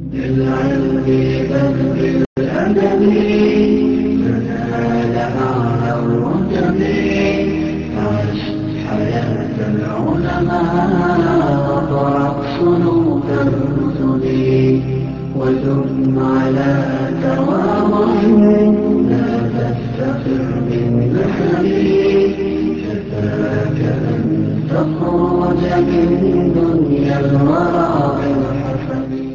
بالعلم بل بالأدب تنال أعلى الرتب عش حياة العلماء واقرأ سلوك الرسل ودم على تواضع لا تفتخر بالنسب كفاك أن تخرج من دنيا الورى بالحسب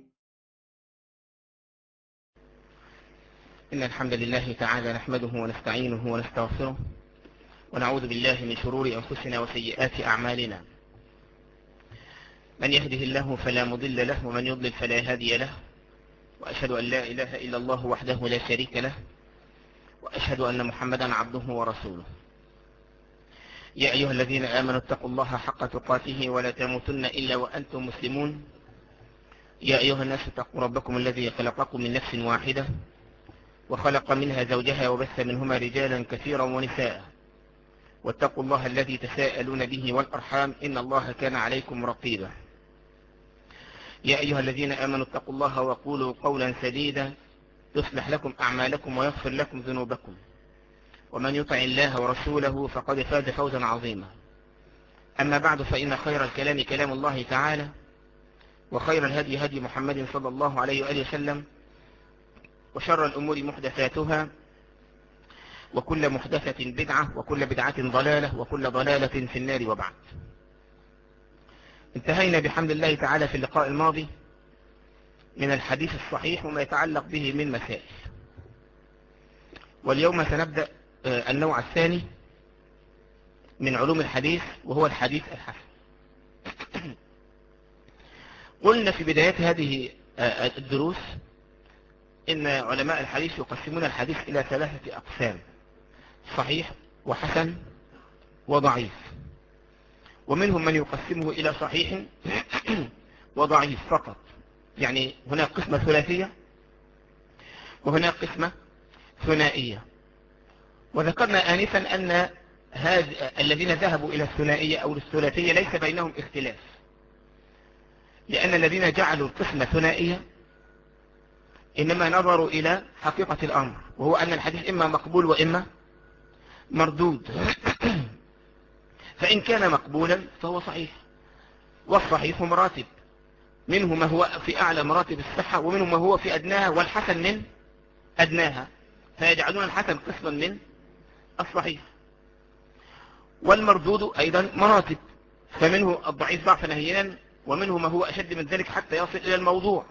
إن الحمد لله تعالى نحمده ونستعينه ونستغفره ونعوذ بالله من شرور أنفسنا وسيئات أعمالنا من يهده الله فلا مضل له ومن يضلل فلا هادي له وأشهد أن لا إله إلا الله وحده لا شريك له وأشهد أن محمدا عبده ورسوله يا أيها الذين آمنوا اتقوا الله حق تقاته ولا تموتن إلا وأنتم مسلمون يا أيها الناس اتقوا ربكم الذي خلقكم من نفس واحدة وخلق منها زوجها وبث منهما رجالا كثيرا ونساء واتقوا الله الذي تساءلون به والأرحام إن الله كان عليكم رقيبا يا أيها الذين آمنوا اتقوا الله وقولوا قولا سديدا يصلح لكم أعمالكم ويغفر لكم ذنوبكم ومن يطع الله ورسوله فقد فاز فوزا عظيما أما بعد فإن خير الكلام كلام الله تعالى وخير الهدي هدي محمد صلى الله عليه وآله وسلم وشر الأمور محدثاتها وكل محدثة بدعة وكل بدعة ضلالة وكل ضلالة في النار وبعد انتهينا بحمد الله تعالى في اللقاء الماضي من الحديث الصحيح وما يتعلق به من مسائل واليوم سنبدأ النوع الثاني من علوم الحديث وهو الحديث الحسن قلنا في بدايات هذه الدروس إن علماء الحديث يقسمون الحديث إلى ثلاثة أقسام صحيح وحسن وضعيف ومنهم من يقسمه إلى صحيح وضعيف فقط يعني هناك قسمة ثلاثية وهناك قسمة ثنائية وذكرنا آنفا أن هذ... الذين ذهبوا إلى الثنائية أو الثلاثية ليس بينهم اختلاف لأن الذين جعلوا القسمة ثنائية إنما نظروا إلى حقيقة الأمر وهو أن الحديث إما مقبول وإما مردود فإن كان مقبولا فهو صحيح والصحيح مراتب منه ما هو في أعلى مراتب الصحة ومنه ما هو في أدناها والحسن من أدناها فيجعلون الحسن قسما من الصحيح والمردود أيضا مراتب فمنه الضعيف ضعفا هينا ومنه ما هو أشد من ذلك حتى يصل إلى الموضوع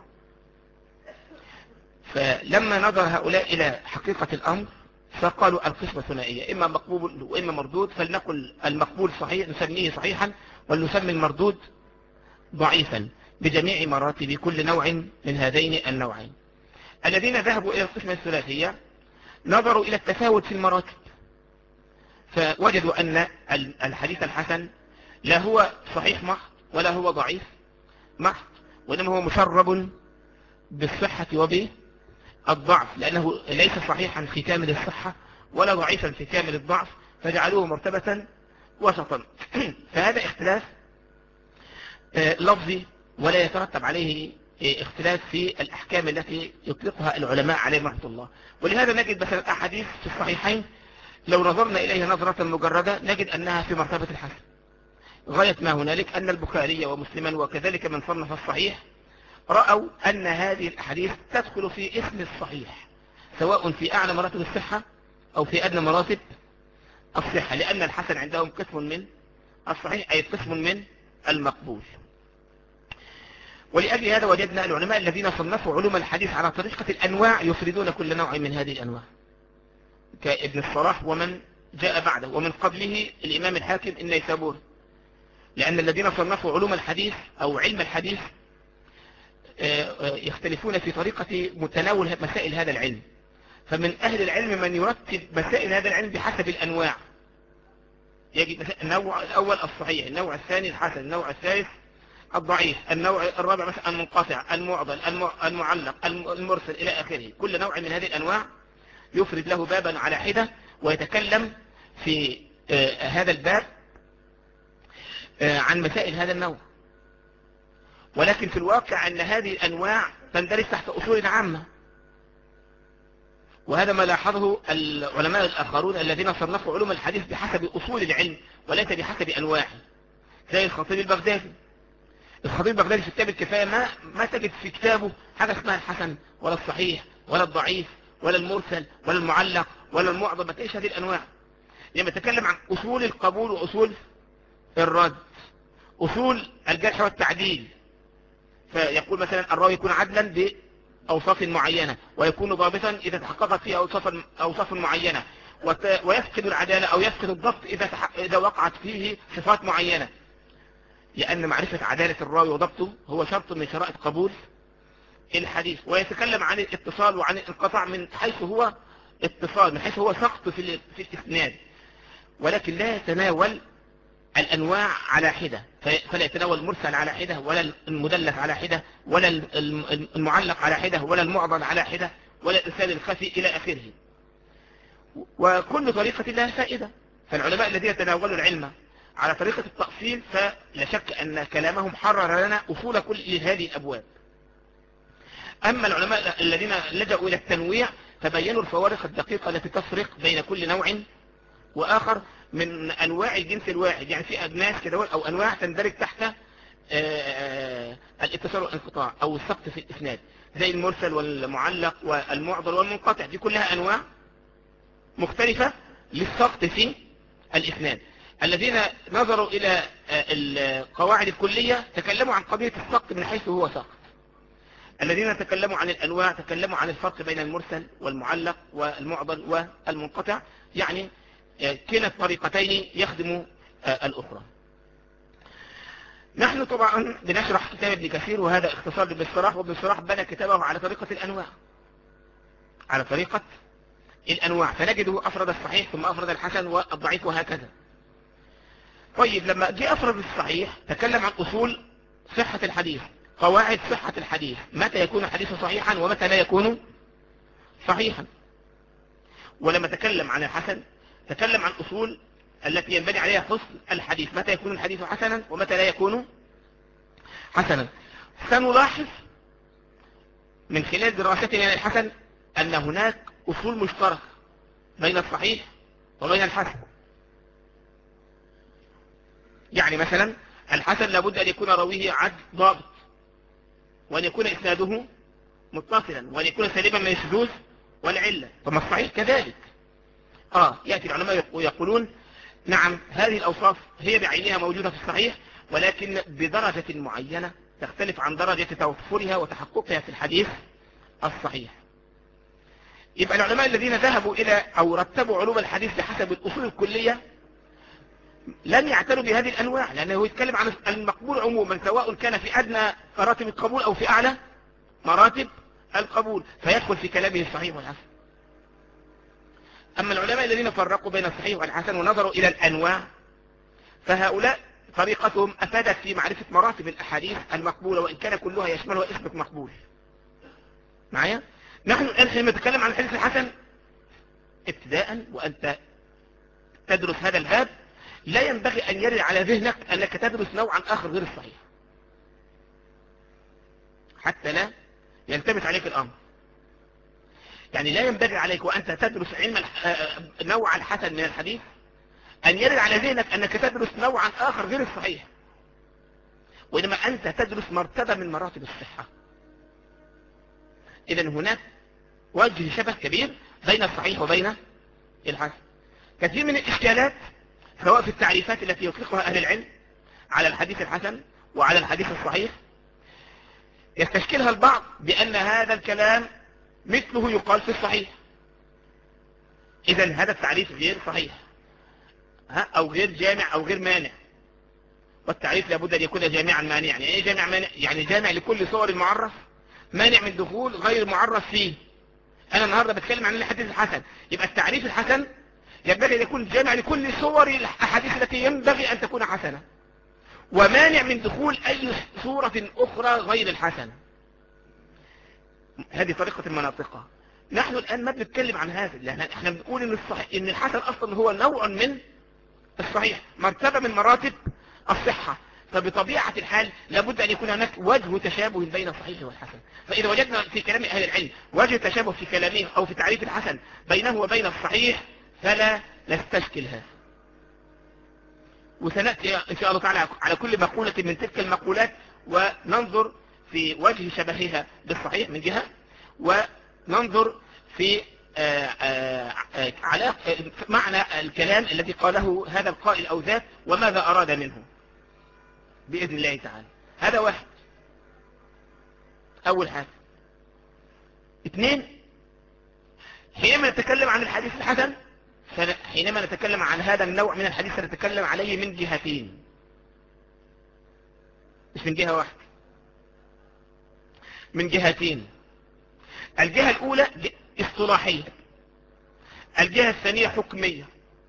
فلما نظر هؤلاء إلى حقيقة الأمر فقالوا القسمة ثنائية إما مقبول وإما مردود فلنقل المقبول صحيح نسميه صحيحا ولنسمي المردود ضعيفا بجميع مراتب كل نوع من هذين النوعين الذين ذهبوا إلى القسمة الثلاثية نظروا إلى التفاوت في المراتب فوجدوا أن الحديث الحسن لا هو صحيح محض ولا هو ضعيف محض وإنما هو مشرب بالصحة وبالضعف لأنه ليس صحيحا في كامل الصحة ولا ضعيفا في كامل الضعف فجعلوه مرتبة وسطا فهذا اختلاف لفظي ولا يترتب عليه اختلاف في الأحكام التي يطلقها العلماء عليه رحمة الله ولهذا نجد مثلا الأحاديث في الصحيحين لو نظرنا إليها نظرة مجردة نجد أنها في مرتبة الحسن غاية ما هنالك أن البخاري ومسلما وكذلك من صنف الصحيح رأوا أن هذه الأحاديث تدخل في اسم الصحيح سواء في أعلى مراتب الصحة أو في أدنى مراتب الصحة لأن الحسن عندهم قسم من الصحيح أي قسم من المقبول ولأجل هذا وجدنا العلماء الذين صنفوا علوم الحديث على طريقة الأنواع يفردون كل نوع من هذه الأنواع كابن الصلاح ومن جاء بعده ومن قبله الإمام الحاكم النيسابوري لأن الذين صنفوا علوم الحديث أو علم الحديث يختلفون في طريقة متناول مسائل هذا العلم فمن أهل العلم من يرتب مسائل هذا العلم بحسب الأنواع يجد النوع الأول الصحيح النوع الثاني الحسن النوع الثالث الضعيف النوع الرابع مثلا المنقطع المعضل المعلق المرسل إلى آخره كل نوع من هذه الأنواع يفرد له بابا على حدة ويتكلم في هذا الباب عن مسائل هذا النوع ولكن في الواقع أن هذه الأنواع تندرج تحت أصول عامة وهذا ما لاحظه العلماء الآخرون الذين صنفوا علوم الحديث بحسب أصول العلم وليس بحسب أنواعه زي الخطيب البغدادي الخطيب البغدادي في كتاب الكفاية ما, ما تجد في كتابه حاجة اسمها الحسن ولا الصحيح ولا الضعيف ولا المرسل ولا المعلق ولا المعظم ما تلاقيش هذه الأنواع لما يتكلم عن أصول القبول وأصول الرد أصول الجرح والتعديل فيقول مثلا الراوي يكون عدلا بأوصاف معينة ويكون ضابطا إذا تحققت فيه أوصاف, أوصاف معينة ويفقد العدالة أو يفقد الضبط إذا, إذا وقعت فيه صفات معينة لأن معرفة عدالة الراوي وضبطه هو شرط من شرائط قبول الحديث ويتكلم عن الاتصال وعن الانقطاع من حيث هو اتصال من حيث هو سقط في, في الإسناد ولكن لا يتناول الأنواع على حدة فلا يتناول المرسل على حدة ولا المدلس على حدة ولا المعلق على حدة ولا المعضل على حدة ولا الإرسال الخفي إلى آخره وكل طريقة لها فائدة فالعلماء الذين يتناولوا العلم على طريقة التأصيل فلا شك أن كلامهم حرر لنا أصول كل هذه الأبواب أما العلماء الذين لجأوا إلى التنويع فبينوا الفوارق الدقيقة التي تفرق بين كل نوع وآخر من أنواع الجنس الواحد يعني في أجناس كده أو أنواع تندرج تحت الاتصال والانقطاع أو السقط في الإسناد زي المرسل والمعلق والمعضل والمنقطع دي كلها أنواع مختلفة للسقط في الإسناد الذين نظروا إلى القواعد الكلية تكلموا عن قضية السقط من حيث هو سقط الذين تكلموا عن الأنواع تكلموا عن الفرق بين المرسل والمعلق والمعضل والمنقطع يعني كلا الطريقتين يخدم الأخرى نحن طبعا بنشرح كتاب ابن كثير وهذا اختصار لابن الصلاح وابن الصلاح بنى كتابه على طريقة الأنواع على طريقة الأنواع فنجده أفرد الصحيح ثم أفرد الحسن والضعيف وهكذا طيب لما جاء أفرد الصحيح تكلم عن أصول صحة الحديث قواعد صحة الحديث متى يكون الحديث صحيحا ومتى لا يكون صحيحا ولما تكلم عن الحسن تكلم عن أصول التي ينبني عليها حسن الحديث متى يكون الحديث حسنا ومتى لا يكون حسنا سنلاحظ من خلال دراستنا للحسن أن هناك أصول مشتركة بين الصحيح وبين الحسن يعني مثلا الحسن لابد أن يكون رويه عدل ضابط وأن يكون إسناده متصلا وأن يكون سليما من الشذوذ والعلة ثم الصحيح كذلك آه يأتي العلماء يقولون نعم هذه الأوصاف هي بعينها موجودة في الصحيح ولكن بدرجة معينة تختلف عن درجة توفرها وتحققها في الحديث الصحيح يبقى العلماء الذين ذهبوا إلى أو رتبوا علوم الحديث بحسب الأصول الكلية لن يعتنوا بهذه الأنواع لأنه يتكلم عن المقبول عموما سواء كان في أدنى مراتب القبول أو في أعلى مراتب القبول فيدخل في كلامه الصحيح والحسن أما العلماء الذين فرقوا بين الصحيح والحسن ونظروا إلى الأنواع فهؤلاء طريقتهم أفادت في معرفة مراتب الأحاديث المقبولة وإن كان كلها يشملها اسم مقبول معايا نحن الآن حينما نتكلم عن الحديث الحسن ابتداء وأنت تدرس هذا الباب لا ينبغي أن يرد على ذهنك أنك تدرس نوعا آخر غير الصحيح حتى لا يلتبس عليك الأمر يعني لا ينبغي عليك وأنت تدرس علم نوع الحسن من الحديث أن يرد على ذهنك أنك تدرس نوعا آخر غير الصحيح وإنما أنت تدرس مرتبة من مراتب الصحة إذا هناك وجه شبه كبير بين الصحيح وبين الحسن كثير من الإشكالات سواء في التعريفات التي يطلقها أهل العلم على الحديث الحسن وعلى الحديث الصحيح يستشكلها البعض بأن هذا الكلام مثله يقال في الصحيح إذا هذا التعريف غير صحيح ها أو غير جامع أو غير مانع والتعريف لابد أن يكون جامعا مانعا يعني إيه جامع مانع يعني جامع لكل صور المعرف مانع من دخول غير معرف فيه أنا النهاردة بتكلم عن الحديث الحسن يبقى التعريف الحسن ينبغي أن يكون جامع لكل صور الأحاديث التي ينبغي أن تكون حسنة ومانع من دخول أي صورة أخرى غير الحسنة هذه طريقة المناطقة نحن الآن ما بنتكلم عن هذا لأن احنا بنقول إن, الصحيح إن الحسن أصلا هو نوع من الصحيح مرتبة من مراتب الصحة فبطبيعة الحال لابد أن يكون هناك وجه تشابه بين الصحيح والحسن فإذا وجدنا في كلام أهل العلم وجه تشابه في كلامهم أو في تعريف الحسن بينه وبين الصحيح فلا نستشكل هذا وسنأتي إن شاء الله تعالى على كل مقولة من تلك المقولات وننظر في وجه شبهها بالصحيح من جهة وننظر في آآ آآ على معنى الكلام الذي قاله هذا القائل أو ذات وماذا أراد منه بإذن الله تعالى هذا واحد أول حاجة اثنين حينما نتكلم عن الحديث الحسن حينما نتكلم عن هذا النوع من الحديث سنتكلم عليه من جهتين مش من جهة واحدة من جهتين الجهة الأولى اصطلاحية الجهة الثانية حكمية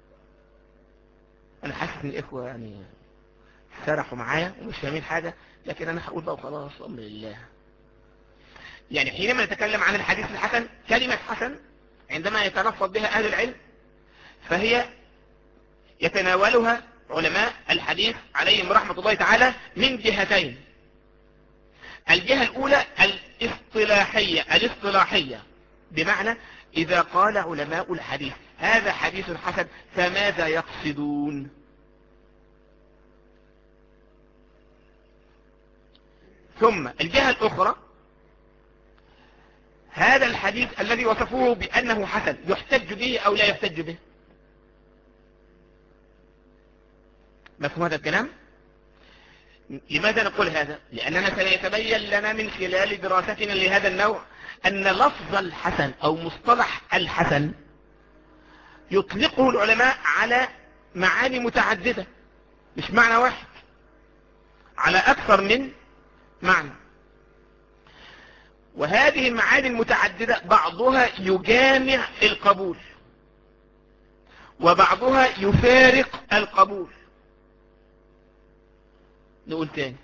أنا حاسس إن الإخوة يعني سرحوا معايا ومش فاهمين حاجة لكن أنا هقول بقى وخلاص أمر لله يعني حينما نتكلم عن الحديث الحسن كلمة حسن عندما يتلفظ بها أهل العلم فهي يتناولها علماء الحديث عليهم رحمة الله تعالى من جهتين الجهة الأولى الاصطلاحية الاصطلاحية بمعنى إذا قال علماء الحديث هذا حديث حسن فماذا يقصدون ثم الجهة الأخرى هذا الحديث الذي وصفوه بأنه حسن يحتج به أو لا يحتج به مفهوم هذا الكلام لماذا نقول هذا لأننا سيتبين لنا من خلال دراستنا لهذا النوع أن لفظ الحسن أو مصطلح الحسن يطلقه العلماء على معاني متعددة مش معنى واحد على أكثر من معنى وهذه المعاني المتعددة بعضها يجامع القبول وبعضها يفارق القبول نقول تاني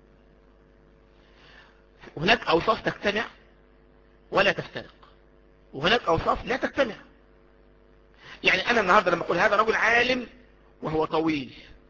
هناك أوصاف تجتمع ولا تفترق وهناك أوصاف لا تجتمع يعني أنا النهاردة لما أقول هذا رجل عالم وهو طويل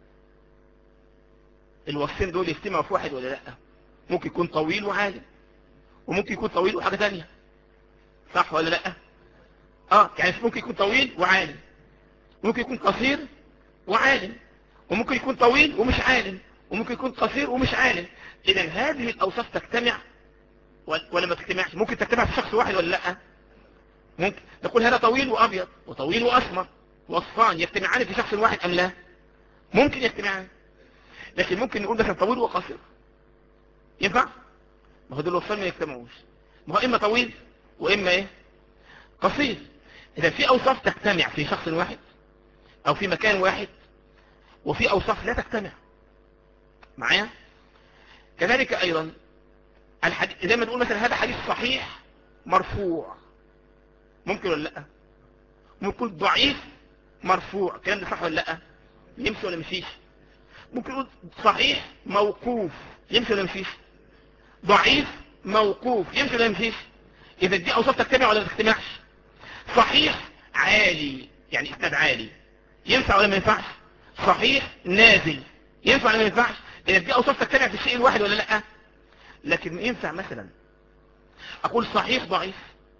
الوصفين دول يجتمعوا في واحد ولا لا ممكن يكون طويل وعالم وممكن يكون طويل وحاجة تانية صح ولا لا اه يعني ممكن يكون طويل وعالم ممكن يكون قصير وعالم وممكن يكون طويل ومش عالم وممكن يكون قصير ومش عالم اذا هذه الاوصاف تجتمع ولا ما تجتمعش ممكن تجتمع في شخص واحد ولا لا ممكن نقول هذا طويل وابيض وطويل واسمر وصفان يجتمعان في شخص واحد ام لا ممكن يجتمعان لكن ممكن نقول مثلا طويل وقصير ينفع ما هو دول الوصفان ما يجتمعوش ما هو اما طويل واما ايه قصير اذا في اوصاف تجتمع في شخص واحد او في مكان واحد وفي اوصاف لا تجتمع معايا كذلك ايضا الحديث زي ما نقول مثلا هذا حديث صحيح مرفوع ممكن ولا لا ممكن ضعيف مرفوع الكلام ده صح ولا لا يمشي ولا مشيش ممكن نقول صحيح موقوف يمشي ولا مشيش ضعيف موقوف يمشي ولا مشيش اذا دي اوصاف تجتمع ولا ما تجتمعش صحيح عالي يعني اسناد عالي ينفع ولا ما ينفعش صحيح نازل ينفع ولا ما ينفعش اذا دي اوصاف تجتمع في الشيء الواحد ولا لا لكن ينفع مثلا اقول صحيح ضعيف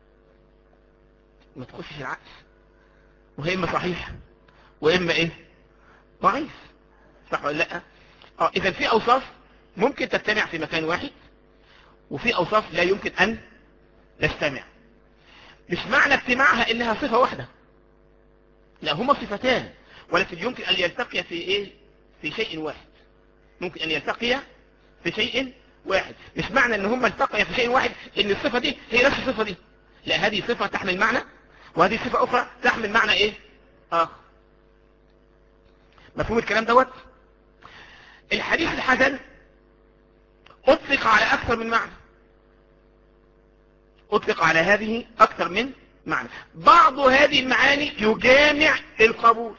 ما تخشش العكس وهي اما صحيح واما ايه ضعيف صح ولا لا اه اذا في اوصاف ممكن تجتمع في مكان واحد وفي اوصاف لا يمكن ان تجتمع مش معنى اجتماعها انها صفة واحدة لا هما صفتان ولكن يمكن ان يلتقي في ايه في شيء واحد ممكن ان يلتقي في شيء واحد مش معنى ان هما التقيا في شيء واحد ان الصفة دي هي نفس الصفة دي لا هذه صفة تحمل معنى وهذه صفة اخرى تحمل معنى ايه اخر مفهوم الكلام دوت الحديث الحسن اطلق على اكثر من معنى اطلق على هذه اكثر من معنى بعض هذه المعاني يجامع القبول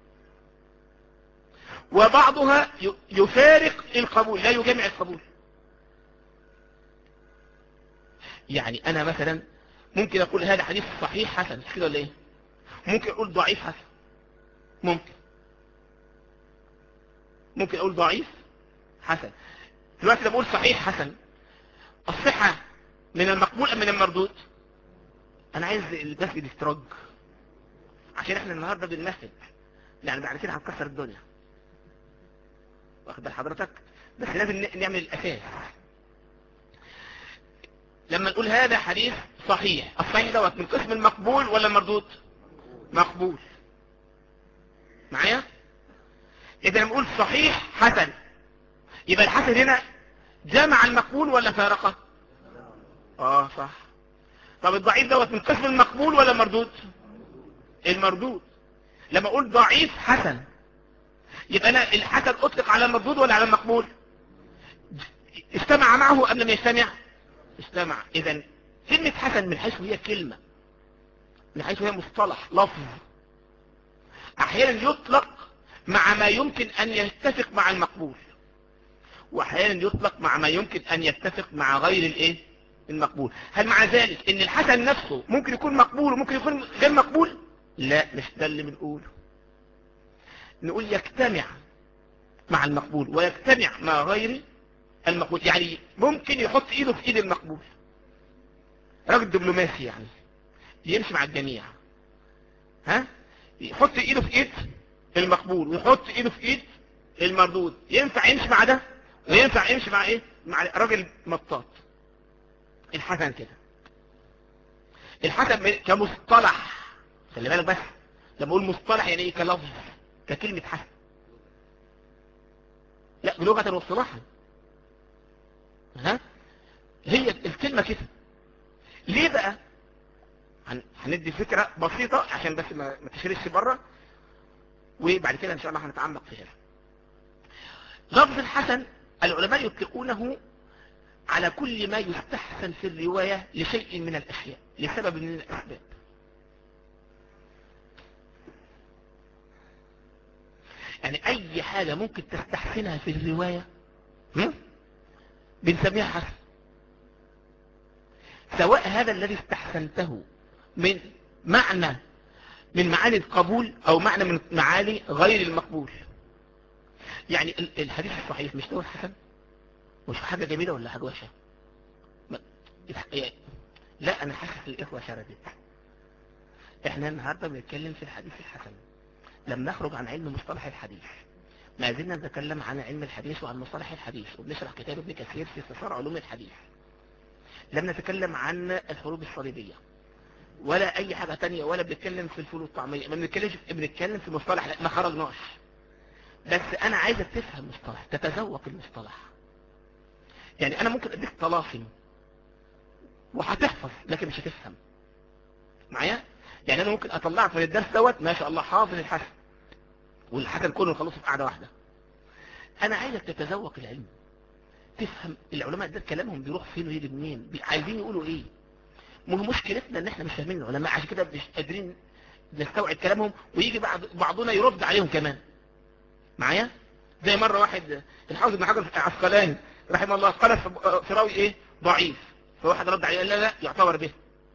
وبعضها يفارق القبول لا يجامع القبول يعني انا مثلا ممكن اقول هذا حديث صحيح حسن كده ولا ايه ممكن اقول ضعيف حسن ممكن ممكن اقول ضعيف حسن دلوقتي لما اقول صحيح حسن الصحة من المقبول ام من المردود انا عايز المسجد يسترج عشان احنا النهارده بنمثل يعني بعد كده هنكسر الدنيا واخد بال حضرتك بس لازم ن- نعمل الاساس لما نقول هذا حديث صحيح الصحيح دوت من قسم المقبول ولا المردود مقبول معايا اذا لما نقول صحيح حسن يبقى الحسن هنا جمع المقبول ولا فارقه اه صح طب الضعيف دوت من قسم المقبول ولا المردود المردود لما اقول ضعيف حسن يبقى انا الحسن اطلق على المردود ولا على المقبول استمع معه ام لم يستمع استمع اذا كلمة حسن من حيث هي كلمة من حيث هي مصطلح لفظ احيانا يطلق مع ما يمكن ان يتفق مع المقبول واحيانا يطلق مع ما يمكن ان يتفق مع غير الايه المقبول هل مع ذلك ان الحسن نفسه ممكن يكون مقبول وممكن يكون غير مقبول لا مش ده اللي بنقوله نقول يجتمع مع المقبول ويجتمع مع غير المقبول يعني ممكن يحط ايده في ايد المقبول راجل دبلوماسي يعني يمشي مع الجميع ها يحط ايده في ايد المقبول ويحط ايده في ايد المردود ينفع يمشي مع ده وينفع يمشي مع ايه مع راجل مطاط الحسن كده الحسن من- كمصطلح خلي بالك بس لما اقول مصطلح يعني ايه كلفظ ككلمة حسن لا لغة واصطلاحا ها هي الكلمة كده ليه بقى هن- هندي فكرة بسيطة عشان بس ما ما تشرش بره وبعد كده ان شاء الله هنتعمق فيها لفظ الحسن العلماء يطلقونه على كل ما يستحسن في الرواية لشيء من الأشياء لسبب من الأسباب يعني أي حاجة ممكن تستحسنها في الرواية هم؟ بنسميها حسن سواء هذا الذي استحسنته من معنى من معاني القبول أو معنى من معاني غير المقبول يعني ال- الحديث الصحيح مش ده الحسن مش حاجة جميلة ولا حاجة وحشة ما- يعني- لا أنا حاسس الإخوة شردت إحنا النهاردة بنتكلم في الحديث الحسن لم نخرج عن علم مصطلح الحديث ما زلنا نتكلم عن علم الحديث وعن مصطلح الحديث وبنشرح كتاب ابن كثير في استثار علوم الحديث لم نتكلم عن الحروب الصليبية ولا أي حاجة تانية ولا بنتكلم في الفول والطعمية ما بنتكلمش بنتكلم في مصطلح لا ما خرجناش بس أنا عايزك تفهم مصطلح تتذوق المصطلح يعني أنا ممكن أديك طلاسم وهتحفظ لكن مش هتفهم معايا يعني أنا ممكن أطلعك في الدرس دوت ما شاء الله حافظ الحسن والحسن كله نخلصه في قعدة واحدة أنا عايزك تتذوق العلم تفهم العلماء ده كلامهم بيروح فين ويجي منين بي- عايزين يقولوا ايه ما هو مشكلتنا ان احنا مش فاهمين العلماء عشان كده مش قادرين نستوعب كلامهم ويجي بعض بعضنا يرد عليهم كمان معايا زي مرة واحد الحافظ ابن حجر العسقلاني رحمه الله قال في- في راوي ايه ضعيف فواحد رد عليه قال لا لا يعتبر به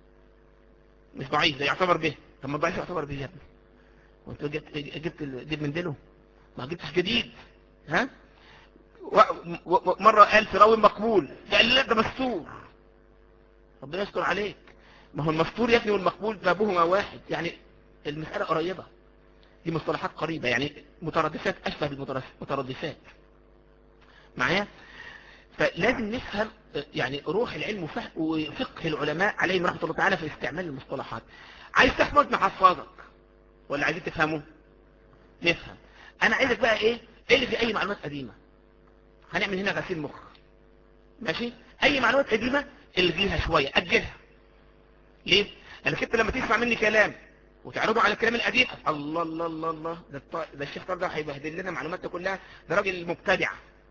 مش ضعيف ده يعتبر به طب ما الضعيف يعتبر به يا ابني وانت جبت جبت الدب من ديله ما جبتش جديد ها و- و- و- مرة قال في راوي مقبول قال لا ده مستور ربنا يستر عليك ما هو المستور يا ابني والمقبول بابهما واحد يعني المسألة قريبة دي مصطلحات قريبة يعني مترادفات أشبه بالمترادفات معايا فلازم نفهم آه، يعني روح العلم وفهم وفقه العلماء عليهم رحمة الله تعالى في استعمال المصطلحات عايز تحفظ نحفظك ولا عايزين تفهمه نفهم انا عايزك بقى ايه ايه اللي في اي معلومات قديمة هنعمل هنا غسيل مخ ماشي اي معلومات قديمة الغيها شوية اجلها ليه لانك انت لما تسمع مني كلام وتعرضه على الكلام القديم الله الله الله الله ده, الط... ده الشيخ طارق ده هيبهدل لنا معلوماتنا كلها ده راجل مبتدع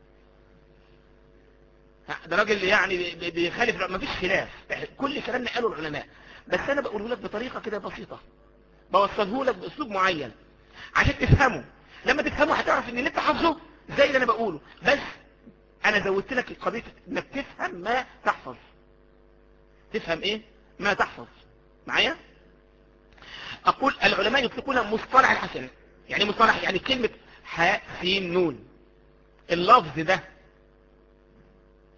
ها، ده راجل يعني بي- بي- بيخالف ما فيش خلاف كل كلامنا قاله العلماء بس انا بقوله لك بطريقة كده بسيطة بوصله لك باسلوب معين عشان تفهمه لما تفهمه هتعرف ان اللي انت حافظه زي اللي انا بقوله بس انا زودت لك قضيه انك تفهم ما تحفظ تفهم ايه ما تحفظ معايا اقول العلماء يطلقون مصطلح الحسن يعني مصطلح يعني كلمة حاء سين نون اللفظ ده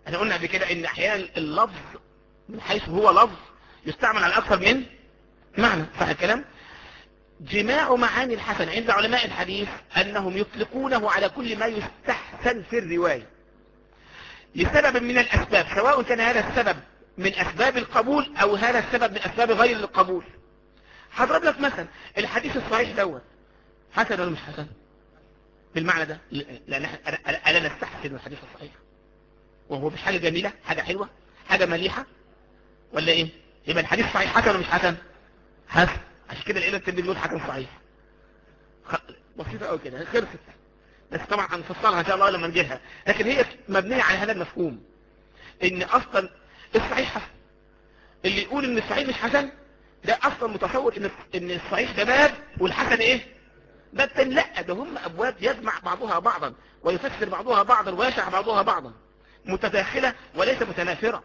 احنا قلنا قبل كده ان احيانا اللفظ من حيث هو لفظ يستعمل على اكثر من معنى صح الكلام جماع معاني الحسن عند علماء الحديث انهم يطلقونه على كل ما يستحسن في الرواية لسبب من الاسباب سواء كان هذا السبب من اسباب القبول او هذا السبب من اسباب غير القبول هضرب لك مثلا الحديث الصحيح دوت حسن ولا مش حسن بالمعنى ده لان احنا الا نستحسن الحديث الصحيح وهو مش حاجة جميلة حاجة حلوة حاجة مليحة ولا ايه يبقى الحديث صحيح حسن ولا مش حسن حسن عشان كده لقينا الترمذي بيقول حسن صحيح خ... بسيطة قوي كده خلصت بس طبعا هنفصلها ان شاء الله لما نجيلها لكن هي مبنية على هذا المفهوم ان اصلا الصحيح حسن اللي يقول ان الصحيح مش حسن ده اصلا متصور ان ان الصحيح ده باب والحسن ايه باب تاني لا ده هم ابواب يجمع بعضها بعضا ويفسر بعضها بعضا ويشرح بعضها بعضا متداخلة وليس متنافرة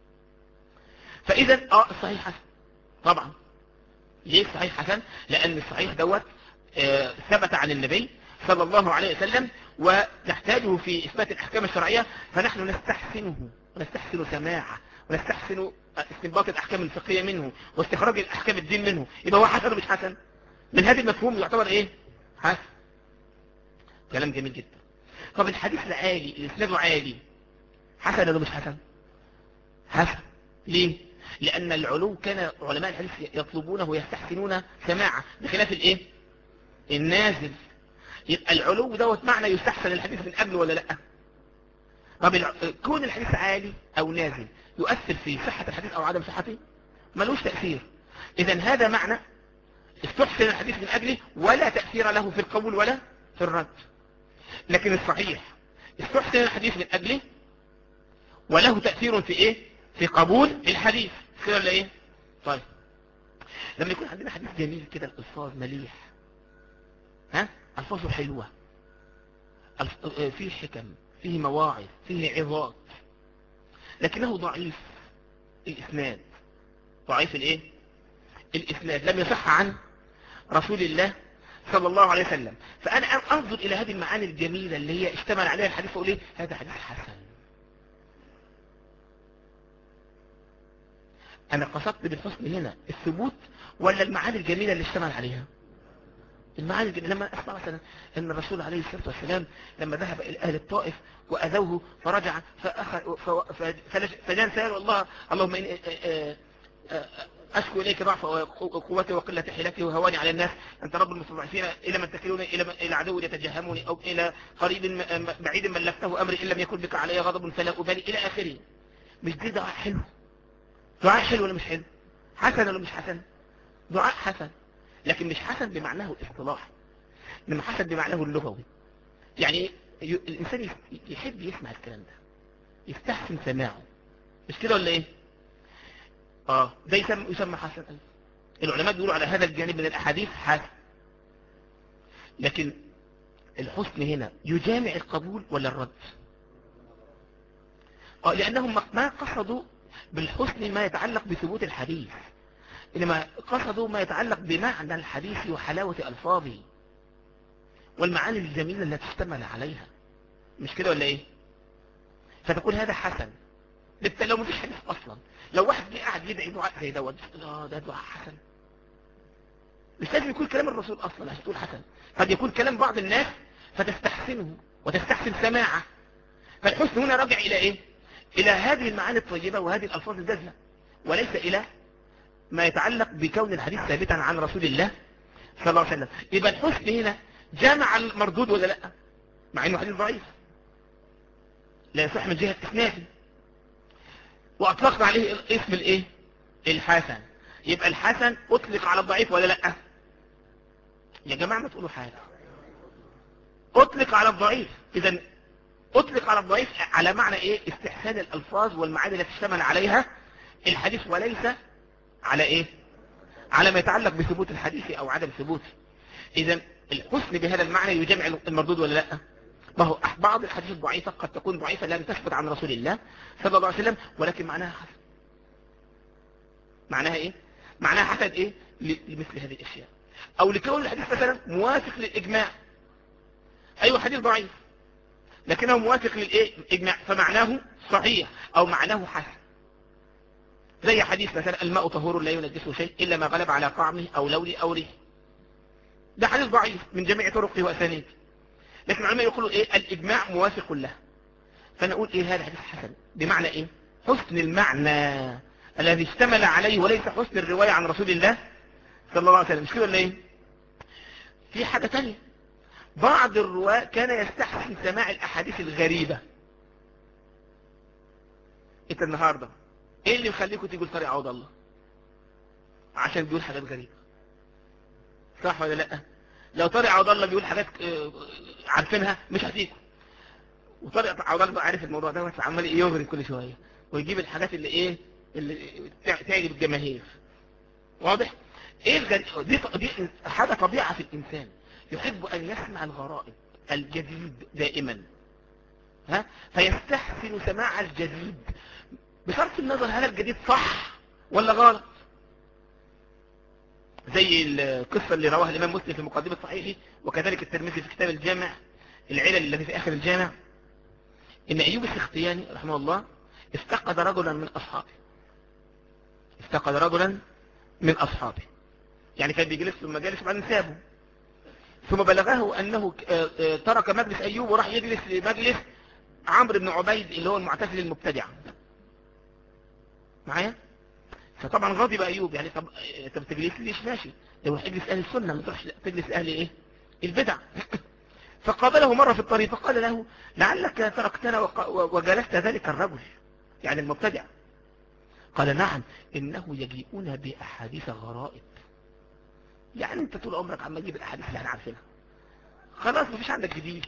فاذا اه الصحيح حسن طبعا ليه الصحيح حسن لان الصحيح دوت آه ثبت عن النبي صلى الله عليه وسلم ونحتاجه في اثبات الاحكام الشرعية فنحن نستحسنه ونستحسن سماعه ونستحسن استنباط الاحكام الفقهية منه واستخراج الاحكام الدين منه يبقى هو حسن مش حسن من هذا المفهوم يعتبر ايه حسن كلام جميل جدا طب الحديث العالي الاسناد عالي حسن ولا مش حسن حسن ليه لان العلو كان علماء الحديث يطلبونه ويستحسنون سماعه بخلاف الايه النازل يبقى العلو دوت معنى يستحسن الحديث من قبل ولا لا طب كون الحديث عالي او نازل يؤثر في صحة الحديث او عدم صحته ملوش تأثير اذا هذا معنى استحسن الحديث من اجله ولا تأثير له في القبول ولا في الرد لكن الصحيح استحسن الحديث من اجله وله تأثير في ايه في قبول الحديث كده ولا ايه طيب لما يكون عندنا حديث جميل كده الالفاظ مليح ها الفاظه حلوة فيه حكم فيه مواعظ فيه عظات لكنه ضعيف الاسناد ضعيف الايه الاسناد لم يصح عن رسول الله صلى الله عليه وسلم فانا انظر الى هذه المعاني الجميلة اللي هي اشتمل عليها الحديث واقول ايه هذا حديث حسن انا قصدت بالحسن هنا الثبوت ولا المعاني الجميلة اللي اشتمل عليها المعاني الجميلة لما اسمع مثلا ان الرسول عليه الصلاة والسلام لما ذهب الى اهل الطائف واذوه فرجع فأخذ فجان سأل الله اللهم إن أشكو إليك ضعف قوتي وقلة حيلتي وهواني على الناس أنت رب المستضعفين إلى من تكلوني إلى إلى عدو يتجهمني أو إلى قريب بعيد من لفته أمري إن لم يكن بك علي غضب فلا أبالي إلى آخره مش دي دعاء حلو دعاء حلو ولا مش حلو حسن ولا مش حسن دعاء حسن لكن مش حسن بمعناه الاصطلاحي انما حسن بمعناه اللغوي يعني الإنسان يحب يسمع الكلام ده يستحسن سماعه مش كده ولا ايه اه ده يسمى, يسمى حسن أيضا العلماء بيقولوا على هذا الجانب من الأحاديث حسن لكن الحسن هنا يجامع القبول ولا الرد اه لأنهم ما قصدوا بالحسن ما يتعلق بثبوت الحديث إنما قصدوا ما يتعلق بمعنى الحديث وحلاوة ألفاظه والمعاني الجميلة التي اشتمل عليها مش كده ولا ايه فتقول هذا حسن بالتالي لو مفيش حديث اصلا لو واحد جه قاعد يدعي دعاء زي دوت اه ده دعاء حسن مش لازم يكون كلام الرسول اصلا عشان تقول حسن قد يكون كلام بعض الناس فتستحسنه وتستحسن سماعه فالحسن هنا راجع الى ايه الى هذه المعاني الطيبة وهذه الالفاظ الجزلة وليس الى ما يتعلق بكون الحديث ثابتا عن رسول الله صلى الله عليه وسلم يبقى الحسن هنا جامع المردود ولا لا مع انه حديث ضعيف لا يصح من جهة اسناده واطلقنا عليه اسم الايه الحسن يبقى الحسن اطلق على الضعيف ولا لا يا جماعة ما تقولوا حاجة اطلق على الضعيف اذا اطلق على الضعيف على معنى ايه استحسان الالفاظ والمعاني التي اشتمل عليها الحديث وليس على ايه على ما يتعلق بثبوت الحديث او عدم ثبوته اذا الحسن بهذا المعنى يجمع المردود ولا لا ما هو بعض الحديث الضعيفة قد تكون ضعيفة لم تثبت عن رسول الله صلى الله عليه وسلم ولكن معناها حسن معناها ايه معناها حسن ايه لمثل هذه الاشياء او لكون الحديث مثلا موافق للاجماع ايوه حديث ضعيف لكنه موافق للايه اجماع فمعناه صحيح او معناه حسن زي حديث مثلا الماء طهور لا ينجسه شيء الا ما غلب على طعمه او لونه او ريحه ده حديث ضعيف من جميع طرقه واسانيده لكن العلماء يقولوا ايه الاجماع موافق له فنقول ايه هذا حديث حسن بمعنى ايه حسن المعنى الذي اشتمل عليه وليس حسن الرواية عن رسول الله صلى الله عليه وسلم مش كده ولا ايه في حاجة تانية بعض الرواة كان يستحسن سماع الاحاديث الغريبة انت النهاردة ايه اللي مخليكم تيجوا لطريق عوض الله عشان بيقول حاجات غريبة صح ولا لا لو طارق عوض الله بيقول حاجات آه، عارفينها مش هتيجوا وطارق عوض الله عارف الموضوع ده بس عمال يغري كل شوية ويجيب الحاجات اللي ايه اللي تع- تعجب الجماهير واضح ايه الغريب دي, دي حاجة طبيعة في الانسان يحب ان يسمع الغرائب الجديد دائما ها فيستحسن سماع الجديد بصرف النظر هل الجديد صح ولا غلط زي القصة اللي رواها الإمام مسلم في مقدمة صحيحه وكذلك الترمذي في كتاب الجامع العلل الذي في آخر الجامع إن أيوب السختياني رحمه الله افتقد رجلا من أصحابه افتقد رجلا من أصحابه يعني كان بيجلس في المجالس وبعدين سابه ثم بلغه أنه آه، آه، ترك مجلس أيوب وراح يجلس في مجلس عمرو بن عبيد اللي هو المعتزل المبتدع معايا فطبعا غضب أيوب يعني طب آه، طب تجلس ليش ماشي لو تجلس أهل السنة ما تروحش تجلس أهل إيه البدع فقابله مرة في الطريق فقال له لعلك تركتنا وق- وجلست ذلك الرجل يعني المبتدع قال نعم إنه يجيئون بأحاديث غرائب يعني انت طول عمرك عمال تجيب الأحاديث اللي احنا عارفينها خلاص مفيش عندك جديد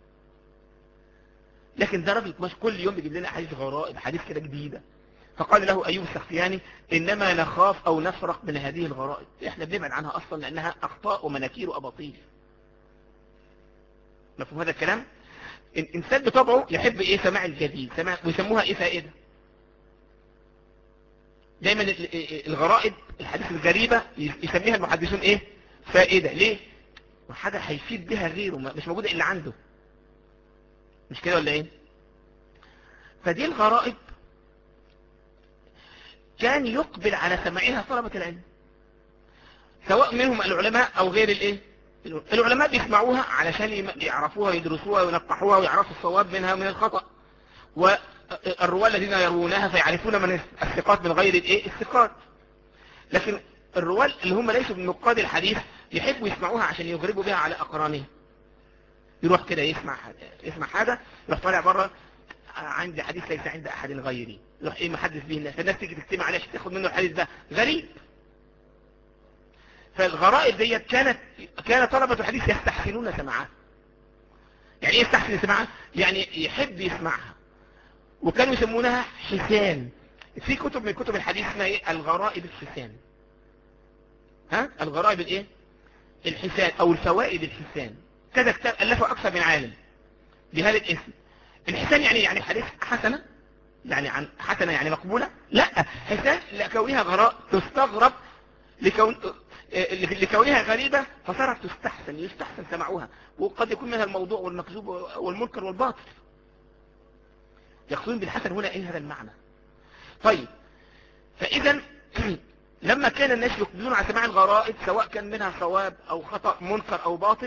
لكن ده راجل مش كل يوم بيجيب لنا أحاديث غرائب أحاديث كده جديدة فقال له أيوب السختياني إنما نخاف أو نفرق من هذه الغرائب إحنا بنبعد عنها أصلا لأنها أخطاء ومناكير وأباطيل مفهوم هذا الكلام الإنسان بطبعه يحب إيه سماع الجديد سماع ويسموها إيه فائدة دايما ال- ال- الغرائب الحديث الغريبة يسميها المحدثون إيه فائدة ليه وحاجة هيفيد بها غيره ما- مش موجودة إلا عنده مش كده ولا إيه فدي الغرائب كان يقبل على سماعها طلبة العلم سواء منهم العلماء أو غير الإيه العلماء بيسمعوها علشان يم- يعرفوها يدرسوها وينقحوها ويعرفوا الصواب منها ومن الخطأ والرواة الذين يروونها فيعرفون من الثقات من غير الايه الثقات لكن الرواة اللي هم ليسوا من نقاد الحديث يحبوا يسمعوها عشان يغربوا بها على أقرانهم يروح كده يسمع يسمع حاجة يروح طالع بره عندي حديث ليس عند أحد غيري يروح ايه محدث به الناس الناس تيجي تجتمع عليه عشان تاخد منه الحديث ده غريب فالغرائب ديت كانت كان طلبة الحديث يستحسنون سماعها يعني ايه يستحسن سماعها يعني يحب يسمعها وكانوا يسمونها حسان في كتب من كتب الحديث اسمها ايه الغرائب الحسان ها الغرائب الايه الحسان او الفوائد الحسان كذا كتاب الفه اكثر من عالم بهذا الاسم الحسان يعني يعني حديث حسنه يعني عن حسنه يعني مقبوله لا حسان لكونها غراء تستغرب لكون لكونها غريبة فصارت تستحسن يستحسن سماعها وقد يكون منها الموضوع والمكذوب والمنكر والباطل يقصدون بالحسن هنا ايه هذا المعنى طيب فاذا لما كان الناس يقبلون على سماع الغرائب سواء كان منها صواب او خطأ منكر او باطل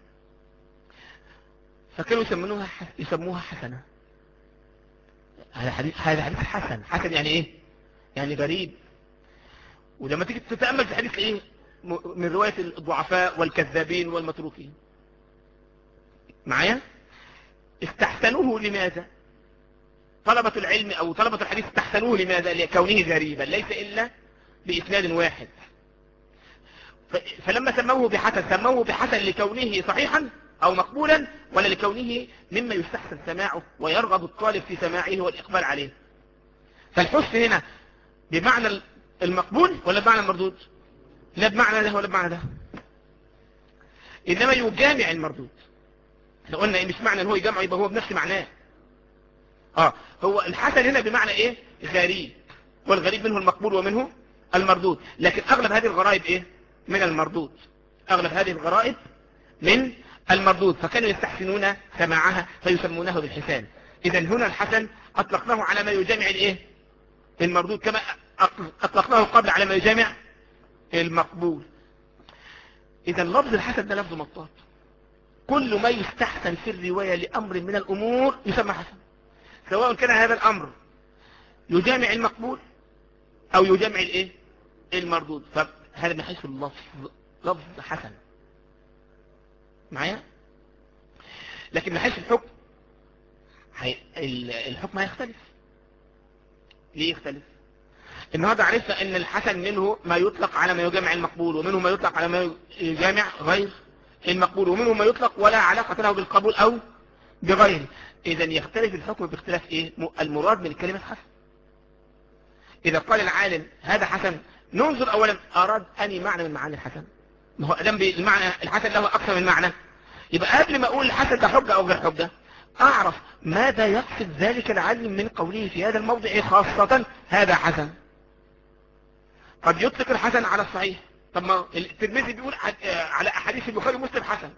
فكانوا يسمونها يسموها حسنة هذا حديث هذا حديث حسن حسن يعني ايه يعني غريب ولما تيجي تتأمل في حديث ايه م- من رواية الضعفاء والكذابين والمتروكين معايا استحسنوه لماذا طلبة العلم او طلبة الحديث استحسنوه لماذا لكونه غريبا ليس الا باسناد واحد ف- فلما سموه بحسن سموه بحسن لكونه صحيحا او مقبولا ولا لكونه مما يستحسن سماعه ويرغب الطالب في سماعه والإقبال عليه فالحسن هنا بمعنى المقبول ولا بمعنى المردود لا بمعنى ده ولا بمعنى ده إنما يجامع المردود احنا قلنا إيه مش معنى ان هو يجمع يبقى هو بنفس معناه اه هو الحسن هنا بمعنى ايه غريب والغريب منه المقبول ومنه المردود لكن اغلب هذه الغرائب ايه من المردود اغلب هذه الغرائب من المردود فكانوا يستحسنون سماعها فيسمونه بالحسان اذا هنا الحسن اطلقناه على ما يجامع الايه المردود كما اطلقناه قبل على ما يجامع المقبول اذا لفظ الحسن ده لفظ مطاط كل ما يستحسن في الرواية لامر من الامور يسمى حسن سواء كان هذا الامر يجامع المقبول او يجامع الايه المردود فهذا من حيث اللفظ لفظ حسن معايا لكن من حيث الحكم هي... الحكم هيختلف ليه يختلف النهارده عرفنا ان الحسن منه ما يطلق على ما يجامع المقبول ومنه ما يطلق على ما يجامع غير المقبول ومنه ما يطلق ولا علاقة له بالقبول او بغيره اذا يختلف الحكم باختلاف ايه المراد من كلمة حسن اذا قال العالم هذا حسن ننظر اولا اراد اني معنى من معاني الحسن ما هو ادام المعنى الحسن له اكثر من معنى يبقى قبل ما اقول الحسن ده حجة او غير حجة اعرف ماذا يقصد ذلك العالم من قوله في هذا الموضع خاصة هذا حسن قد يطلق الحسن على الصحيح طب ما الترمذي بيقول على احاديث البخاري ومسلم حسن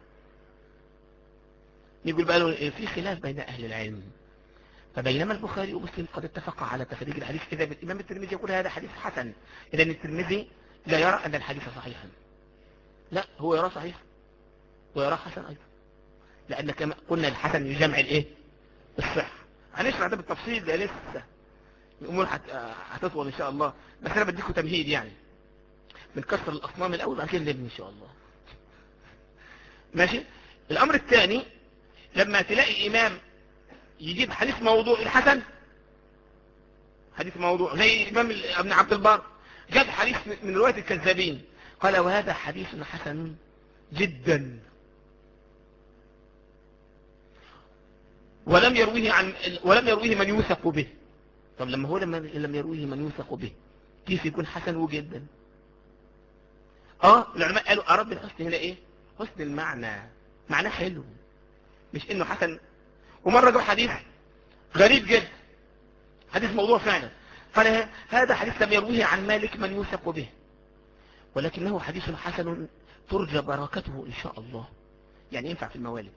يقول بقى له في خلاف بين اهل العلم فبينما البخاري ومسلم قد اتفقا على تخريج الحديث اذا الامام الترمذي يقول هذا حديث حسن اذا الترمذي لا يرى ان الحديث صحيحا لا هو يرى صحيح ويرى حسن ايضا لان كما قلنا الحسن يجمع الايه الصحة هنشرح ده بالتفصيل ده لسه الامور هتطول ان شاء الله بس انا بديكم تمهيد يعني بنكسر الاصنام الاول بعد كده نبني ان شاء الله ماشي الامر الثاني لما تلاقي امام يجيب حديث موضوع الحسن حديث موضوع زي امام ابن عبد البر جاب حديث من رواية الكذابين قال وهذا حديث حسن جدا ولم يرويه عن ولم يرويه من يوثق به طب لما هو لما لم يرويه من يوثق به كيف يكون حسن جدا اه العلماء قالوا اراد بالحسن هنا ايه حسن المعنى معناه حلو مش انه حسن ومرة جاب حديث غريب جدا حديث موضوع فعلا قال هذا حديث لم يرويه عن مالك من يوثق به ولكنه حديث حسن ترجى بركته ان شاء الله يعني ينفع في الموالد